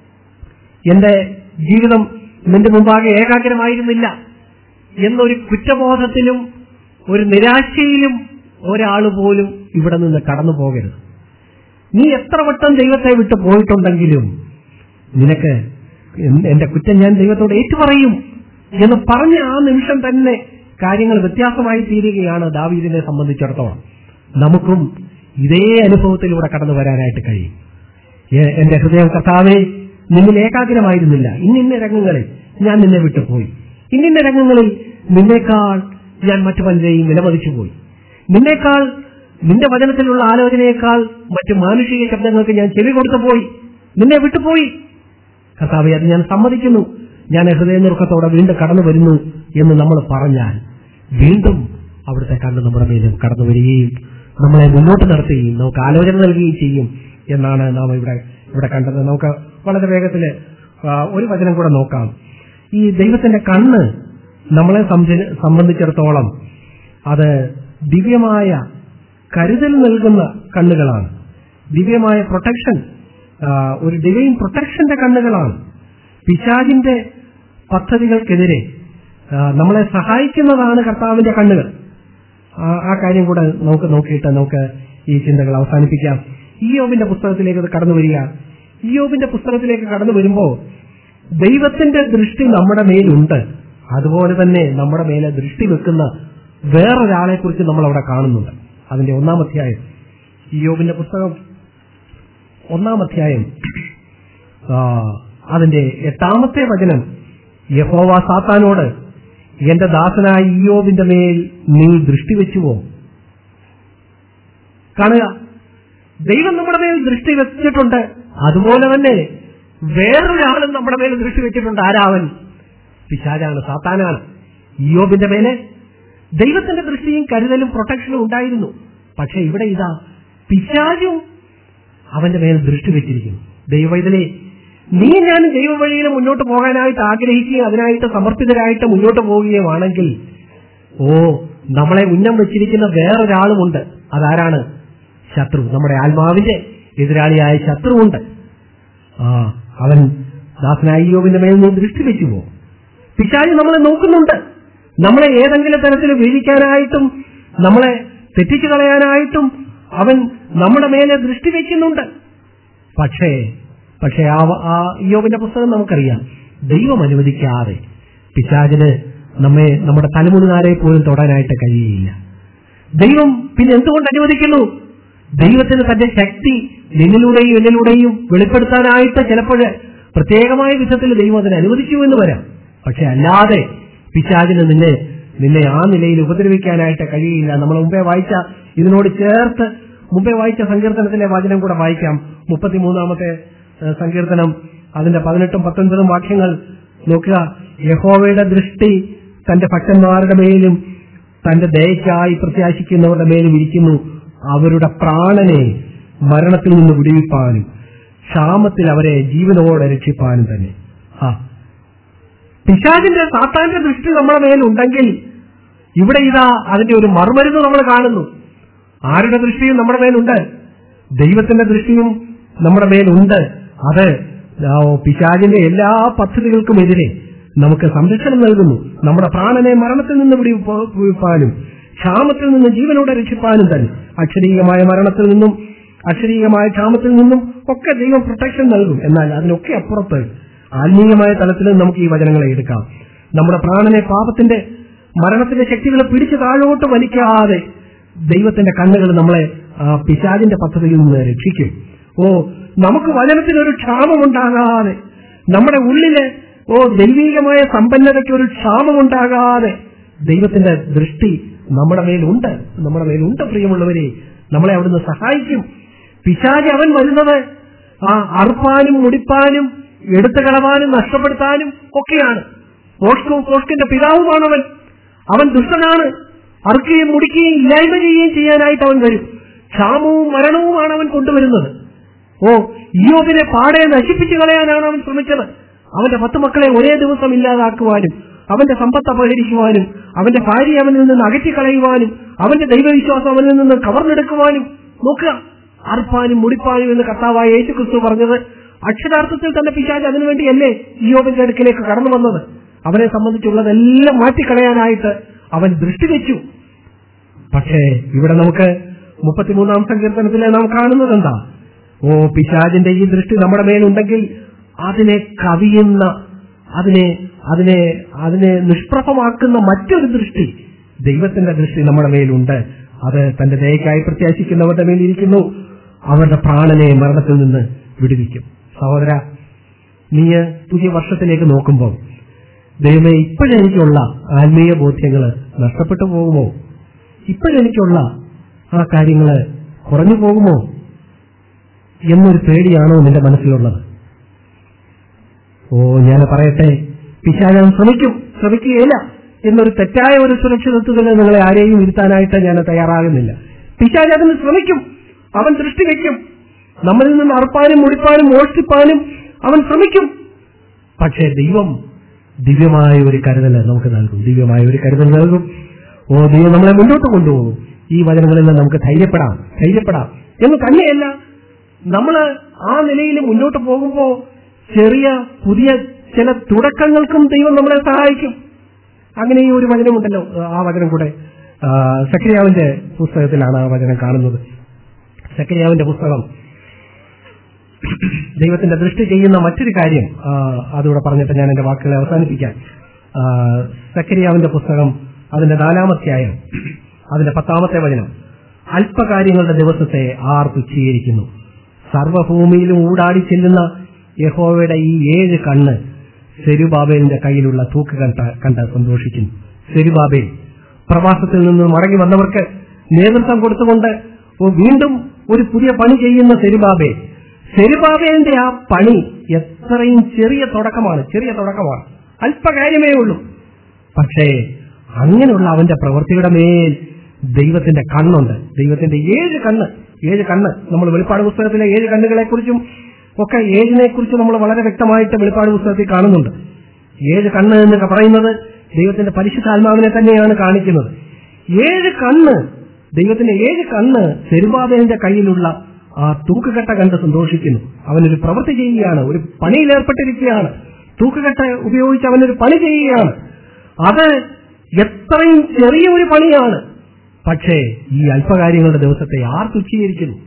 എന്റെ ജീവിതം നിന്റെ മുമ്പാകെ ഏകാഗ്രമായിരുന്നില്ല എന്നൊരു കുറ്റബോധത്തിലും ഒരു നിരാശയിലും ഒരാൾ പോലും ഇവിടെ നിന്ന് കടന്നു പോകരുത് നീ എത്ര വട്ടം ദൈവത്തെ വിട്ട് പോയിട്ടുണ്ടെങ്കിലും നിനക്ക് എൻ- എന്റെ കുറ്റം ഞാൻ ദൈവത്തോട് ഏറ്റുപറയും എന്ന് പറഞ്ഞ ആ നിമിഷം തന്നെ കാര്യങ്ങൾ വ്യത്യാസമായി തീരുകയാണ് ദാവീദിനെ സംബന്ധിച്ചിടത്തോളം നമുക്കും ഇതേ അനുഭവത്തിലൂടെ കടന്നു വരാനായിട്ട് കഴിയും എ- എന്റെ ഹൃദയം കർത്താവെ നിന്നിൽ ഏകാഗ്രമായിരുന്നില്ല ഇന്നിന്ന രംഗങ്ങളിൽ ഞാൻ നിന്നെ വിട്ടുപോയി ഇന്നിന്ന രംഗങ്ങളിൽ നിന്നേക്കാൾ ഞാൻ മറ്റു പലരെയും വിലമതിച്ചു പോയി നിന്നേക്കാൾ നിന്റെ വചനത്തിലുള്ള ആലോചനയേക്കാൾ മറ്റു മാനുഷിക ശബ്ദങ്ങൾക്ക് ഞാൻ ചെവി കൊടുത്തു പോയി നിന്നെ വിട്ടുപോയി കർത്താവെ അത് ഞാൻ സമ്മതിക്കുന്നു ഞാൻ ഹൃദയനുറുക്കത്തോടെ വീണ്ടും കടന്നു വരുന്നു എന്ന് നമ്മൾ പറഞ്ഞാൽ വീണ്ടും അവിടുത്തെ കണ്ണ് നമ്മുടെ മേലും കടന്നു വരികയും നമ്മളെ മുന്നോട്ട് നടത്തുകയും നമുക്ക് ആലോചന നൽകുകയും ചെയ്യും എന്നാണ് നാം ഇവിടെ ഇവിടെ കണ്ടത് നമുക്ക് വളരെ വേഗത്തില് ആ, ഒരു വചനം കൂടെ നോക്കാം ഈ ദൈവത്തിന്റെ കണ്ണ് നമ്മളെ സംബന്ധി- സംബന്ധിച്ചിടത്തോളം അത് ദിവ്യമായ കരുതൽ നൽകുന്ന കണ്ണുകളാണ് ദിവ്യമായ പ്രൊട്ടക്ഷൻ ആ, ഒരു ഡിവൈൻ പ്രൊട്ടക്ഷന്റെ കണ്ണുകളാണ് പിശാചിന്റെ പദ്ധതികൾക്കെതിരെ ആ, നമ്മളെ സഹായിക്കുന്നതാണ് കർത്താവിന്റെ കണ്ണുകൾ ആ- ആ കാര്യം കൂടെ നമുക്ക് നോക്കിയിട്ട് നമുക്ക് ഈ ചിന്തകൾ അവസാനിപ്പിക്കാം ഇയോബിന്റെ പുസ്തകത്തിലേക്ക് ഇത് കടന്നു വരിക ഇയോബിന്റെ പുസ്തകത്തിലേക്ക് കടന്നു വരുമ്പോൾ ദൈവത്തിന്റെ ദൃഷ്ടി നമ്മുടെ മേലുണ്ട് അതുപോലെ തന്നെ നമ്മുടെ മേലെ ദൃഷ്ടി വെക്കുന്ന വേറൊരാളെ കുറിച്ച് നമ്മൾ അവിടെ കാണുന്നുണ്ട് അതിന്റെ ഒന്നാം അധ്യായം ഇയോബിന്റെ പുസ്തകം ഒന്നാം അധ്യായം ആ, അതിന്റെ എട്ടാമത്തെ വചനം യഹോവ സാത്താനോട് എന്റെ ദാസനായ ഇയോബിന്റെ മേൽ നീ ദൃഷ്ടി വെച്ചുവോ കാണുക ദൈവം നമ്മുടെ മേൽ ദൃഷ്ടി വെച്ചിട്ടുണ്ട് അതുപോലെ തന്നെ വേറൊരാളും നമ്മുടെ മേൽ ദൃഷ്ടി വെച്ചിട്ടുണ്ട് ആരാവൻ പിശാചാണ് സാത്താനാണ് ഇയോബിന്റെ മേലെ ദൈവത്തിന്റെ ദൃഷ്ടിയും കരുതലും പ്രൊട്ടക്ഷനും ഉണ്ടായിരുന്നു പക്ഷെ ഇവിടെ ഇതാ പിശാചും അവന്റെ മേൽ ദൃഷ്ടി വെച്ചിരിക്കുന്നു ദൈവവൈതലെ നീ ഞാൻ ദൈവവഴിയിൽ മുന്നോട്ട് പോകാനായിട്ട് ആഗ്രഹിക്കുകയും അതിനായിട്ട് സമർപ്പിതരായിട്ട് മുന്നോട്ട് പോവുകയുമാണെങ്കിൽ ഓ നമ്മളെ ഉന്നം വെച്ചിരിക്കുന്ന വേറൊരാളുമുണ്ട് അതാരാണ് ശത്രു നമ്മുടെ ആത്മാവിന്റെ എതിരാളിയായ ശത്രുവുണ്ട് ആ അവൻ ദാസനായ യോബിന്റെ മേൽ നീ ദൃഷ്ടി വെച്ചു പോ പിശാചി നമ്മളെ നോക്കുന്നുണ്ട് നമ്മളെ ഏതെങ്കിലും തരത്തിൽ വീഴിക്കാനായിട്ടും നമ്മളെ തെറ്റിച്ചു കളയാനായിട്ടും അവൻ നമ്മുടെ മേലെ ദൃഷ്ടി വെക്കുന്നുണ്ട് പക്ഷേ പക്ഷേ ആ ആ യോബിന്റെ പുസ്തകം നമുക്കറിയാം ദൈവം അനുവദിക്കാതെ പിശാചിന് നമ്മെ നമ്മുടെ തലമുറുകാരെ പോലും തൊടാനായിട്ട് കഴിയുകയില്ല ദൈവം പിന്നെ എന്തുകൊണ്ട് അനുവദിക്കുന്നു ദൈവത്തിന് തന്റെ ശക്തി നിന്നിലൂടെയും എന്നിലൂടെയും വെളിപ്പെടുത്താനായിട്ട് ചിലപ്പോൾ പ്രത്യേകമായ വിധത്തിൽ ദൈവം അതിനെ അനുവദിച്ചു എന്ന് വരാം പക്ഷെ അല്ലാതെ പിശാചിന് നിന്നെ നിന്നെ ആ നിലയിൽ ഉപദ്രവിക്കാനായിട്ട് കഴിയില്ല നമ്മൾ മുമ്പേ വായിച്ച ഇതിനോട് ചേർത്ത് മുമ്പേ വായിച്ച സങ്കീർത്തനത്തിലെ വചനം കൂടെ വായിക്കാം മുപ്പത്തിമൂന്നാമത്തെ ഏഹ്, സങ്കീർത്തനം അതിന്റെ പതിനെട്ടും പത്തൊൻപതും വാക്യങ്ങൾ നോക്കുക യഹോവയുടെ ദൃഷ്ടി തന്റെ ഭക്തന്മാരുടെ മേലും തന്റെ ദയക്കായി പ്രത്യാശിക്കുന്നവരുടെ മേലും ഇരിക്കുന്നു അവരുടെ പ്രാണനെ മരണത്തിൽ നിന്ന് വിടുവിപ്പാനും ക്ഷാമത്തിൽ അവരെ ജീവനോടെ രക്ഷിപ്പാനും തന്നെ ആ പിശാചിന്റെ സാത്താന്റെ ദൃഷ്ടി നമ്മുടെ മേലുണ്ടെങ്കിൽ ഇവിടെ ഇതാ അതിന്റെ ഒരു മറുമരുന്ന് നമ്മൾ കാണുന്നു ആരുടെ ദൃഷ്ടിയും നമ്മുടെ മേലുണ്ട് ദൈവത്തിന്റെ ദൃഷ്ടിയും നമ്മുടെ മേലുണ്ട് അത് ആ, പിശാചിന്റെ എല്ലാ പദ്ധതികൾക്കുമെതിരെ നമുക്ക് സംരക്ഷണം നൽകുന്നു നമ്മുടെ പ്രാണനെ മരണത്തിൽ നിന്ന് വിടിപ്പാനും ക്ഷാമത്തിൽ നിന്ന് ജീവനോടെ രക്ഷിപ്പാനും തന്നെ അക്ഷരീയമായ മരണത്തിൽ നിന്നും അക്ഷരീയമായ ക്ഷാമത്തിൽ നിന്നും ഒക്കെ ദൈവം പ്രൊട്ടക്ഷൻ നൽകും എന്നാൽ അതിനൊക്കെ അപ്പുറത്ത് ആത്മീയമായ തലത്തിൽ നമുക്ക് ഈ വചനങ്ങളെ എടുക്കാം നമ്മുടെ പ്രാണനെ പാപത്തിന്റെ മരണത്തിന്റെ ശക്തികളെ പിടിച്ചു താഴോട്ട് വലിക്കാതെ ദൈവത്തിന്റെ കണ്ണുകൾ നമ്മളെ ആ പിശാചിന്റെ പദ്ധതിയിൽ നിന്ന് രക്ഷിക്കും ഓ നമുക്ക് വചനത്തിനൊരു ക്ഷാമമുണ്ടാകാതെ നമ്മുടെ ഉള്ളില് ഓ ദൈവീകമായ സമ്പന്നതയ്ക്ക് ഒരു ക്ഷാമമുണ്ടാകാതെ ദൈവത്തിന്റെ ദൃഷ്ടി നമ്മുടെ മേലുണ്ട് നമ്മുടെ മേലുണ്ട് പ്രിയമുള്ളവരെ നമ്മളെ അവിടുന്ന് സഹായിക്കും പിശാചി അവൻ വരുന്നത് ആ അറുപ്പാനും മുടിപ്പാനും എടുത്തു കളവാനും നഷ്ടപ്പെടുത്താനും ഒക്കെയാണ് പോഷ്കവും പോഷ്കിന്റെ പിതാവുമാണവൻ അവൻ ദുഷ്ടനാണ് അറുക്കുകയും മുടിക്കുകയും ഇല്ലായ്മ ചെയ്യുകയും ചെയ്യാനായിട്ട് അവൻ വരും ക്ഷാമവും മരണവുമാണ് അവൻ കൊണ്ടുവരുന്നത് ഓ ഇയോബിനെ പാടെ നശിപ്പിച്ചു കളയാനാണ് അവൻ ശ്രമിച്ചത് അവന്റെ പത്ത് മക്കളെ ഒരേ ദിവസം ഇല്ലാതാക്കുവാനും അവന്റെ സമ്പത്ത് അപഹരിക്കുവാനും അവന്റെ ഭാര്യ അവനിൽ നിന്ന് അകറ്റിക്കളയുവാനും അവന്റെ ദൈവവിശ്വാസം അവനിൽ നിന്ന് കവർന്നെടുക്കുവാനും നോക്കുക അർപ്പാനും മുടിപ്പാനും എന്ന് കർത്താവായ യേശു ക്രിസ്തു പറഞ്ഞത് അക്ഷരാർത്ഥത്തിൽ തന്നെ പിശാജ് അതിനുവേണ്ടിയല്ലേ ഇയോബിന്റെ അടുക്കിലേക്ക് കടന്നു വന്നത് അവനെ സംബന്ധിച്ചുള്ളതെല്ലാം മാറ്റിക്കളയാനായിട്ട് അവൻ ദൃഷ്ടി വെച്ചു പക്ഷേ ഇവിടെ നമുക്ക് മുപ്പത്തിമൂന്നാം സങ്കീർത്തനത്തിലെ നാം കാണുന്നത് എന്താ ഓ പിശാജിന്റെ ഈ ദൃഷ്ടി നമ്മുടെ മേലുണ്ടെങ്കിൽ അതിനെ കവിയുന്ന അതിനെ അതിനെ അതിനെ നിഷ്പ്രഭമാക്കുന്ന മറ്റൊരു ദൃഷ്ടി ദൈവത്തിന്റെ ദൃഷ്ടി നമ്മുടെ മേലുണ്ട് അത് തന്റെ ദയക്കായി പ്രത്യാശിക്കുന്നവരുടെ മേലിരിക്കുന്നു അവരുടെ പ്രാണനെ മരണത്തിൽ നിന്ന് വിടുവിക്കും സഹോദര നീ പുതിയ വർഷത്തിലേക്ക് നോക്കുമ്പോൾ ദൈവമേ ഇപ്പോഴെനിക്കുള്ള ആത്മീയ ബോധ്യങ്ങൾ നഷ്ടപ്പെട്ടു പോകുമോ ഇപ്പോഴെനിക്കുള്ള ആ കാര്യങ്ങൾ കുറഞ്ഞു പോകുമോ എന്നൊരു പേടിയാണോ നിന്റെ മനസ്സിലുള്ളത് ഓ ഞാൻ പറയട്ടെ പിശാചാൻ ശ്രമിക്കും ശ്രമിക്കുകയില്ല എന്നൊരു തെറ്റായ ഒരു സുരക്ഷിതത്വത്തിൽ നിങ്ങളെ ആരെയും ഇരുത്താനായിട്ട് ഞാൻ തയ്യാറാകുന്നില്ല പിശാച് അതിന് ശ്രമിക്കും അവൻ ദൃഷ്ടി വയ്ക്കും നമ്മളിൽ നിന്ന് അറുപ്പാനും മുടിപ്പാനും മോഷ്ടിപ്പാനും അവൻ ശ്രമിക്കും പക്ഷേ ദൈവം ദിവ്യമായ ഒരു കരുതൽ നമുക്ക് നൽകും ദിവ്യമായ ഒരു കരുതൽ നൽകും ഓ ദൈവം നമ്മളെ മുന്നോട്ട് കൊണ്ടുപോകും ഈ വചനങ്ങളിൽ നിന്ന് നമുക്ക് ധൈര്യപ്പെടാം ധൈര്യപ്പെടാം എന്ന് തന്നെയല്ല നമ്മൾ ആ നിലയിൽ മുന്നോട്ട് പോകുമ്പോൾ ചെറിയ പുതിയ ചില തുടക്കങ്ങൾക്കും ദൈവം നമ്മളെ സഹായിക്കും അങ്ങനെ ഈ ഒരു വചനമുണ്ടല്ലോ ആ വചനം കൂടെ ആ, സക്രിയാവിന്റെ പുസ്തകത്തിലാണ് ആ വചനം കാണുന്നത് സക്രിയാവിന്റെ പുസ്തകം ദൈവത്തിന്റെ ദൃഷ്ടി ചെയ്യുന്ന മറ്റൊരു കാര്യം ആ, അതുകൂടെ പറഞ്ഞിട്ട് ഞാൻ എന്റെ വാക്കുകളെ അവസാനിപ്പിക്കാം ആ, സക്രിയാവിന്റെ പുസ്തകം അതിന്റെ നാലാമധ്യായം അതിന്റെ പത്താമത്തെ വചനം അല്പകാര്യങ്ങളുടെ ദിവസത്തെ ആർ തുച്ഛീകരിക്കുന്നു സർവഭൂമിയിലും ഊടാടി ചെല്ലുന്ന യഹോവയുടെ ഈ ഏഴ് കണ്ണ് സെരുബാബേലിന്റെ കയ്യിലുള്ള തൂക്ക് കണ്ട കണ്ട് സന്തോഷിക്കുന്നു സെരിബാബേ പ്രവാസത്തിൽ നിന്ന് മടങ്ങി വന്നവർക്ക് നേതൃത്വം കൊടുത്തുകൊണ്ട് ഓ വീണ്ടും ഒരു പുതിയ പണി ചെയ്യുന്ന സെരിബാബേ സെരിബാബേന്റെ ആ പണി എത്രയും ചെറിയ തുടക്കമാണ് ചെറിയ തുടക്കമാണ് അല്പകാര്യമേ ഉള്ളൂ പക്ഷേ അങ്ങനെയുള്ള അവന്റെ പ്രവൃത്തിയുടെ മേൽ ദൈവത്തിന്റെ കണ്ണുണ്ട് ദൈവത്തിന്റെ ഏഴ് കണ്ണ് ഏഴ് കണ്ണ് നമ്മൾ വെളിപ്പാട് പുസ്തകത്തിലെ ഏഴ് കണ്ണുകളെ കുറിച്ചും ഒക്കെ ഏഴിനെ കുറിച്ച് നമ്മൾ വളരെ വ്യക്തമായിട്ട് വെളിപ്പാട് പുസ്തകത്തിൽ കാണുന്നുണ്ട് ഏഴ് കണ്ണ് എന്നൊക്കെ പറയുന്നത് ദൈവത്തിന്റെ പരിശുദ്ധാത്മാവിനെ തന്നെയാണ് കാണിക്കുന്നത് ഏഴ് കണ്ണ് ദൈവത്തിന്റെ ഏഴ് കണ്ണ് സെരുബാബേന്റെ കയ്യിലുള്ള ആ തൂക്കുകെട്ട കണ്ട് സന്തോഷിക്കുന്നു അവനൊരു പ്രവൃത്തി ചെയ്യുകയാണ് ഒരു പണിയിൽ ഏർപ്പെട്ടിരിക്കുകയാണ് തൂക്കുകെട്ട ഉപയോഗിച്ച് അവനൊരു പണി ചെയ്യുകയാണ് അത് എത്രയും ചെറിയ ഒരു പണിയാണ് പക്ഷേ ഈ അല്പകാര്യങ്ങളുടെ ദിവസത്തെ ആർ തുച്ഛീകരിക്കുന്നു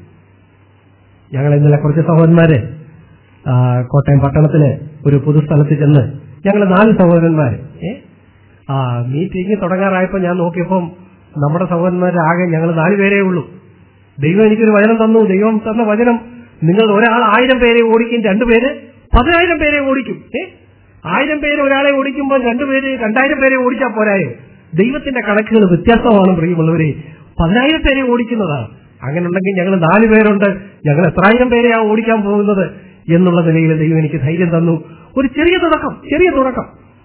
ഞങ്ങൾ ഇന്നലെ കുറച്ച് സഹോദരന്മാര് ആ, കോട്ടയം പട്ടണത്തില് ഒരു പൊതുസ്ഥലത്ത് ചെന്ന് ഞങ്ങൾ നാല് സഹോദരന്മാര് ഏ ആ മീറ്റിംഗ് തുടങ്ങാറായപ്പോ ഞാൻ നോക്കിയപ്പം നമ്മുടെ സഹോദരന്മാരാകെ ഞങ്ങൾ നാലുപേരേ ഉള്ളൂ ദൈവം എനിക്കൊരു വചനം തന്നു ദൈവം തന്ന വചനം നിങ്ങൾ ഒരാൾ ആയിരം പേരെ ഓടിക്കും രണ്ടുപേര് പതിനായിരം പേരെ ഓടിക്കും ഏ ആയിരം പേര് ഒരാളെ ഓടിക്കുമ്പോൾ രണ്ടുപേര് രണ്ടായിരം പേരെ ഓടിച്ചാൽ പോരായോ ദൈവത്തിന്റെ കണക്കുകൾ വ്യത്യാസമാണ് പ്രിയമുള്ളവരെ പതിനായിരം പേരെ ഓടിക്കുന്നതാണ് അങ്ങനെ ഉണ്ടെങ്കിൽ ഞങ്ങൾ നാല് പേരുണ്ട് ഞങ്ങൾ എത്രായിരം പേരെയാ ഓടിക്കാൻ പോകുന്നത് എന്നുള്ള നിലയിൽ ദൈവം എനിക്ക് ധൈര്യം തന്നു ഒരു ചെറിയ തുടക്കം ചെറിയ തുടക്കം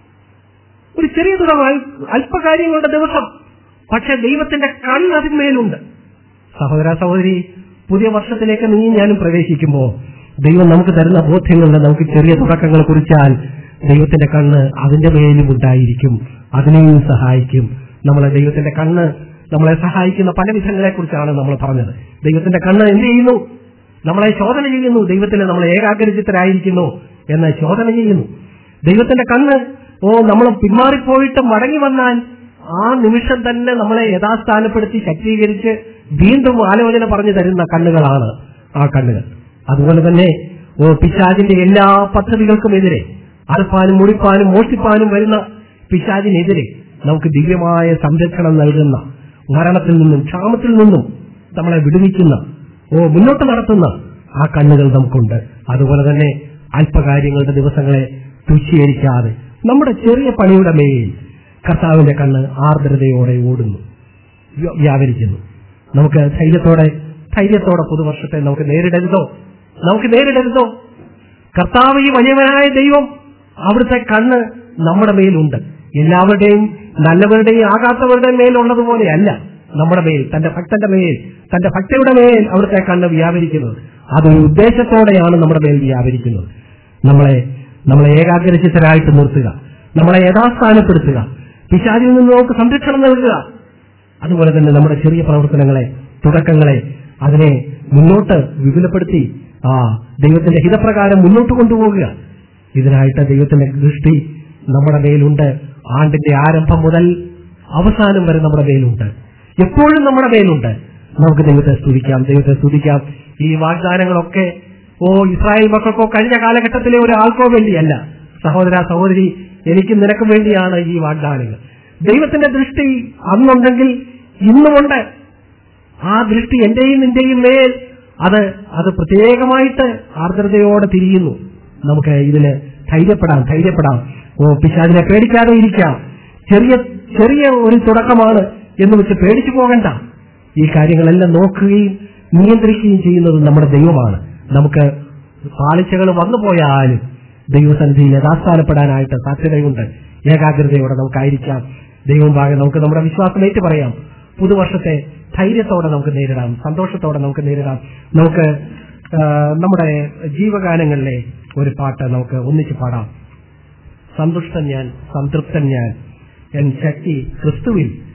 ഒരു ചെറിയ തുടക്കം അൽ- അല്പകാര്യങ്ങളുടെ ദിവസം പക്ഷെ ദൈവത്തിന്റെ കണ്ണ് അതിന്മേലുണ്ട് സഹോദര സഹോദരി പുതിയ വർഷത്തിലേക്ക് നീ ഞാനും പ്രവേശിക്കുമ്പോൾ ദൈവം നമുക്ക് തരുന്ന ബോധ്യങ്ങളുടെ നമുക്ക് ചെറിയ തുടക്കങ്ങൾ കുറിച്ചാൽ ദൈവത്തിന്റെ കണ്ണ് അതിന്റെ മേലും ഉണ്ടായിരിക്കും അതിനെയും സഹായിക്കും നമ്മളെ ദൈവത്തിന്റെ കണ്ണ് നമ്മളെ സഹായിക്കുന്ന പല വിധങ്ങളെ കുറിച്ചാണ് നമ്മൾ പറഞ്ഞത് ദൈവത്തിന്റെ കണ്ണ് എന്ത് ചെയ്യുന്നു നമ്മളെ ശോധന ചെയ്യുന്നു ദൈവത്തിൽ നമ്മൾ ഏകാഗ്രചിത്തരായിരിക്കുന്നു എന്ന് ശോധന ചെയ്യുന്നു ദൈവത്തിന്റെ കണ്ണ് ഓ നമ്മൾ പിന്മാറിപ്പോയിട്ട് മടങ്ങി വന്നാൽ ആ നിമിഷം തന്നെ നമ്മളെ യഥാസ്ഥാനപ്പെടുത്തി ശക്തീകരിച്ച് വീണ്ടും ആലോചന പറഞ്ഞു തരുന്ന കണ്ണുകളാണ് ആ കണ്ണുകൾ അതുപോലെ തന്നെ ഓ പിശാചിന്റെ എല്ലാ പദ്ധതികൾക്കുമെതിരെ അറുപ്പാനും മുടിപ്പാനും മോഷ്ടിപ്പാനും വരുന്ന പിശാചിനെതിരെ നമുക്ക് ദിവ്യമായ സംരക്ഷണം നൽകുന്ന മരണത്തിൽ നിന്നും ക്ഷാമത്തിൽ നിന്നും നമ്മളെ വിടുവിക്കുന്ന ഓ മുന്നോട്ട് നടത്തുന്ന ആ കണ്ണുകൾ നമുക്കുണ്ട് അതുപോലെ തന്നെ അല്പകാര്യങ്ങളുടെ ദിവസങ്ങളെ തുച്ഛീകരിക്കാതെ നമ്മുടെ ചെറിയ പണിയുടെ മേൽ കർത്താവിന്റെ കണ്ണ് ആർദ്രതയോടെ ഓടുന്നു വ്യ- വ്യാപരിക്കുന്നു നമുക്ക് ധൈര്യത്തോടെ ധൈര്യത്തോടെ പുതുവർഷത്തെ നമുക്ക് നേരിടരുതോ നമുക്ക് നേരിടരുതോ കർത്താവ് ഈ വലിയവനായ ദൈവം അവിടുത്തെ കണ്ണ് നമ്മുടെ മേലുണ്ട് എല്ലാവരുടെയും നല്ലവരുടെയും ആകാത്തവരുടെയും മേലുള്ളതുപോലെയല്ല നമ്മുടെ മേൽ തന്റെ ഭക്തന്റെ മേൽ തന്റെ ഭക്തയുടെ മേൽ അവിടുത്തെ കണ്ണ് വ്യാപരിക്കുന്നത് അതൊരു ഉദ്ദേശത്തോടെയാണ് നമ്മുടെ മേൽ വ്യാപരിക്കുന്നത് നമ്മളെ നമ്മളെ ഏകാഗ്രചിത്തരായിട്ട് നിർത്തുക നമ്മളെ യഥാസ്ഥാനപ്പെടുത്തുക പിശാചിൽ നിന്ന് നമുക്ക് സംരക്ഷണം നൽകുക അതുപോലെ തന്നെ നമ്മുടെ ചെറിയ പ്രവർത്തനങ്ങളെ തുടക്കങ്ങളെ അതിനെ മുന്നോട്ട് വിപുലപ്പെടുത്തി ആ ദൈവത്തിന്റെ ഹിതപ്രകാരം മുന്നോട്ട് കൊണ്ടുപോകുക ഇതിനായിട്ട് ദൈവത്തിന്റെ ദൃഷ്ടി നമ്മുടെ മേലുണ്ട് ആണ്ടിന്റെ ആരംഭം മുതൽ അവസാനം വരെ നമ്മുടെ മേലുണ്ട് എപ്പോഴും നമ്മുടെ മേലുണ്ട് നമുക്ക് ദൈവത്തെ സ്തുതിക്കാം ദൈവത്തെ സ്തുതിക്കാം ഈ വാഗ്ദാനങ്ങളൊക്കെ ഓ ഇസ്രായേൽ മക്കൾക്കോ കഴിഞ്ഞ കാലഘട്ടത്തിലെ ഒരാൾക്കോ വേണ്ടിയല്ല സഹോദര സഹോദരി എനിക്കും നിനക്കും വേണ്ടിയാണ് ഈ വാഗ്ദാനങ്ങൾ ദൈവത്തിന്റെ ദൃഷ്ടി അന്നുണ്ടെങ്കിൽ ഇന്നുമുണ്ട് ആ ദൃഷ്ടി എന്റെയും നിന്റെയും മേൽ അത് അത് പ്രത്യേകമായിട്ട് ആർദ്രതയോടെ തിരിയുന്നു നമുക്ക് ഇതിന് ധൈര്യപ്പെടാം ധൈര്യപ്പെടാം ഓ പിശാചിനെ പേടിക്കാതെ ഇരിക്കാം ചെറിയ ചെറിയ ഒരു തുടക്കമാണ് എന്ന് വെച്ച് പേടിച്ചു പോകണ്ട ഈ കാര്യങ്ങളെല്ലാം നോക്കുകയും നിയന്ത്രിക്കുകയും ചെയ്യുന്നത് നമ്മുടെ ദൈവമാണ് നമുക്ക് പാളിച്ചകൾ വന്നു പോയാലും ദൈവസന്നിധിയിൽ യഥാസ്ഥാനപ്പെടാനായിട്ട് സാധ്യതയുണ്ട് ഏകാഗ്രതയോടെ നമുക്കായിരിക്കാം ദൈവം ഭാഗം നമുക്ക് നമ്മുടെ വിശ്വാസം ഏറ്റു പറയാം പുതുവർഷത്തെ ധൈര്യത്തോടെ നമുക്ക് നേരിടാം സന്തോഷത്തോടെ നമുക്ക് നേരിടാം നമുക്ക് ആ, നമ്മുടെ ജീവഗാനങ്ങളിലെ ഒരു പാട്ട് നമുക്ക് ഒന്നിച്ച് പാടാം സന്തുഷ്ടൻ ഞാൻ സംതൃപ്തൻ ഞാൻ എൻ ശക്തി ക്രിസ്തുവിൽ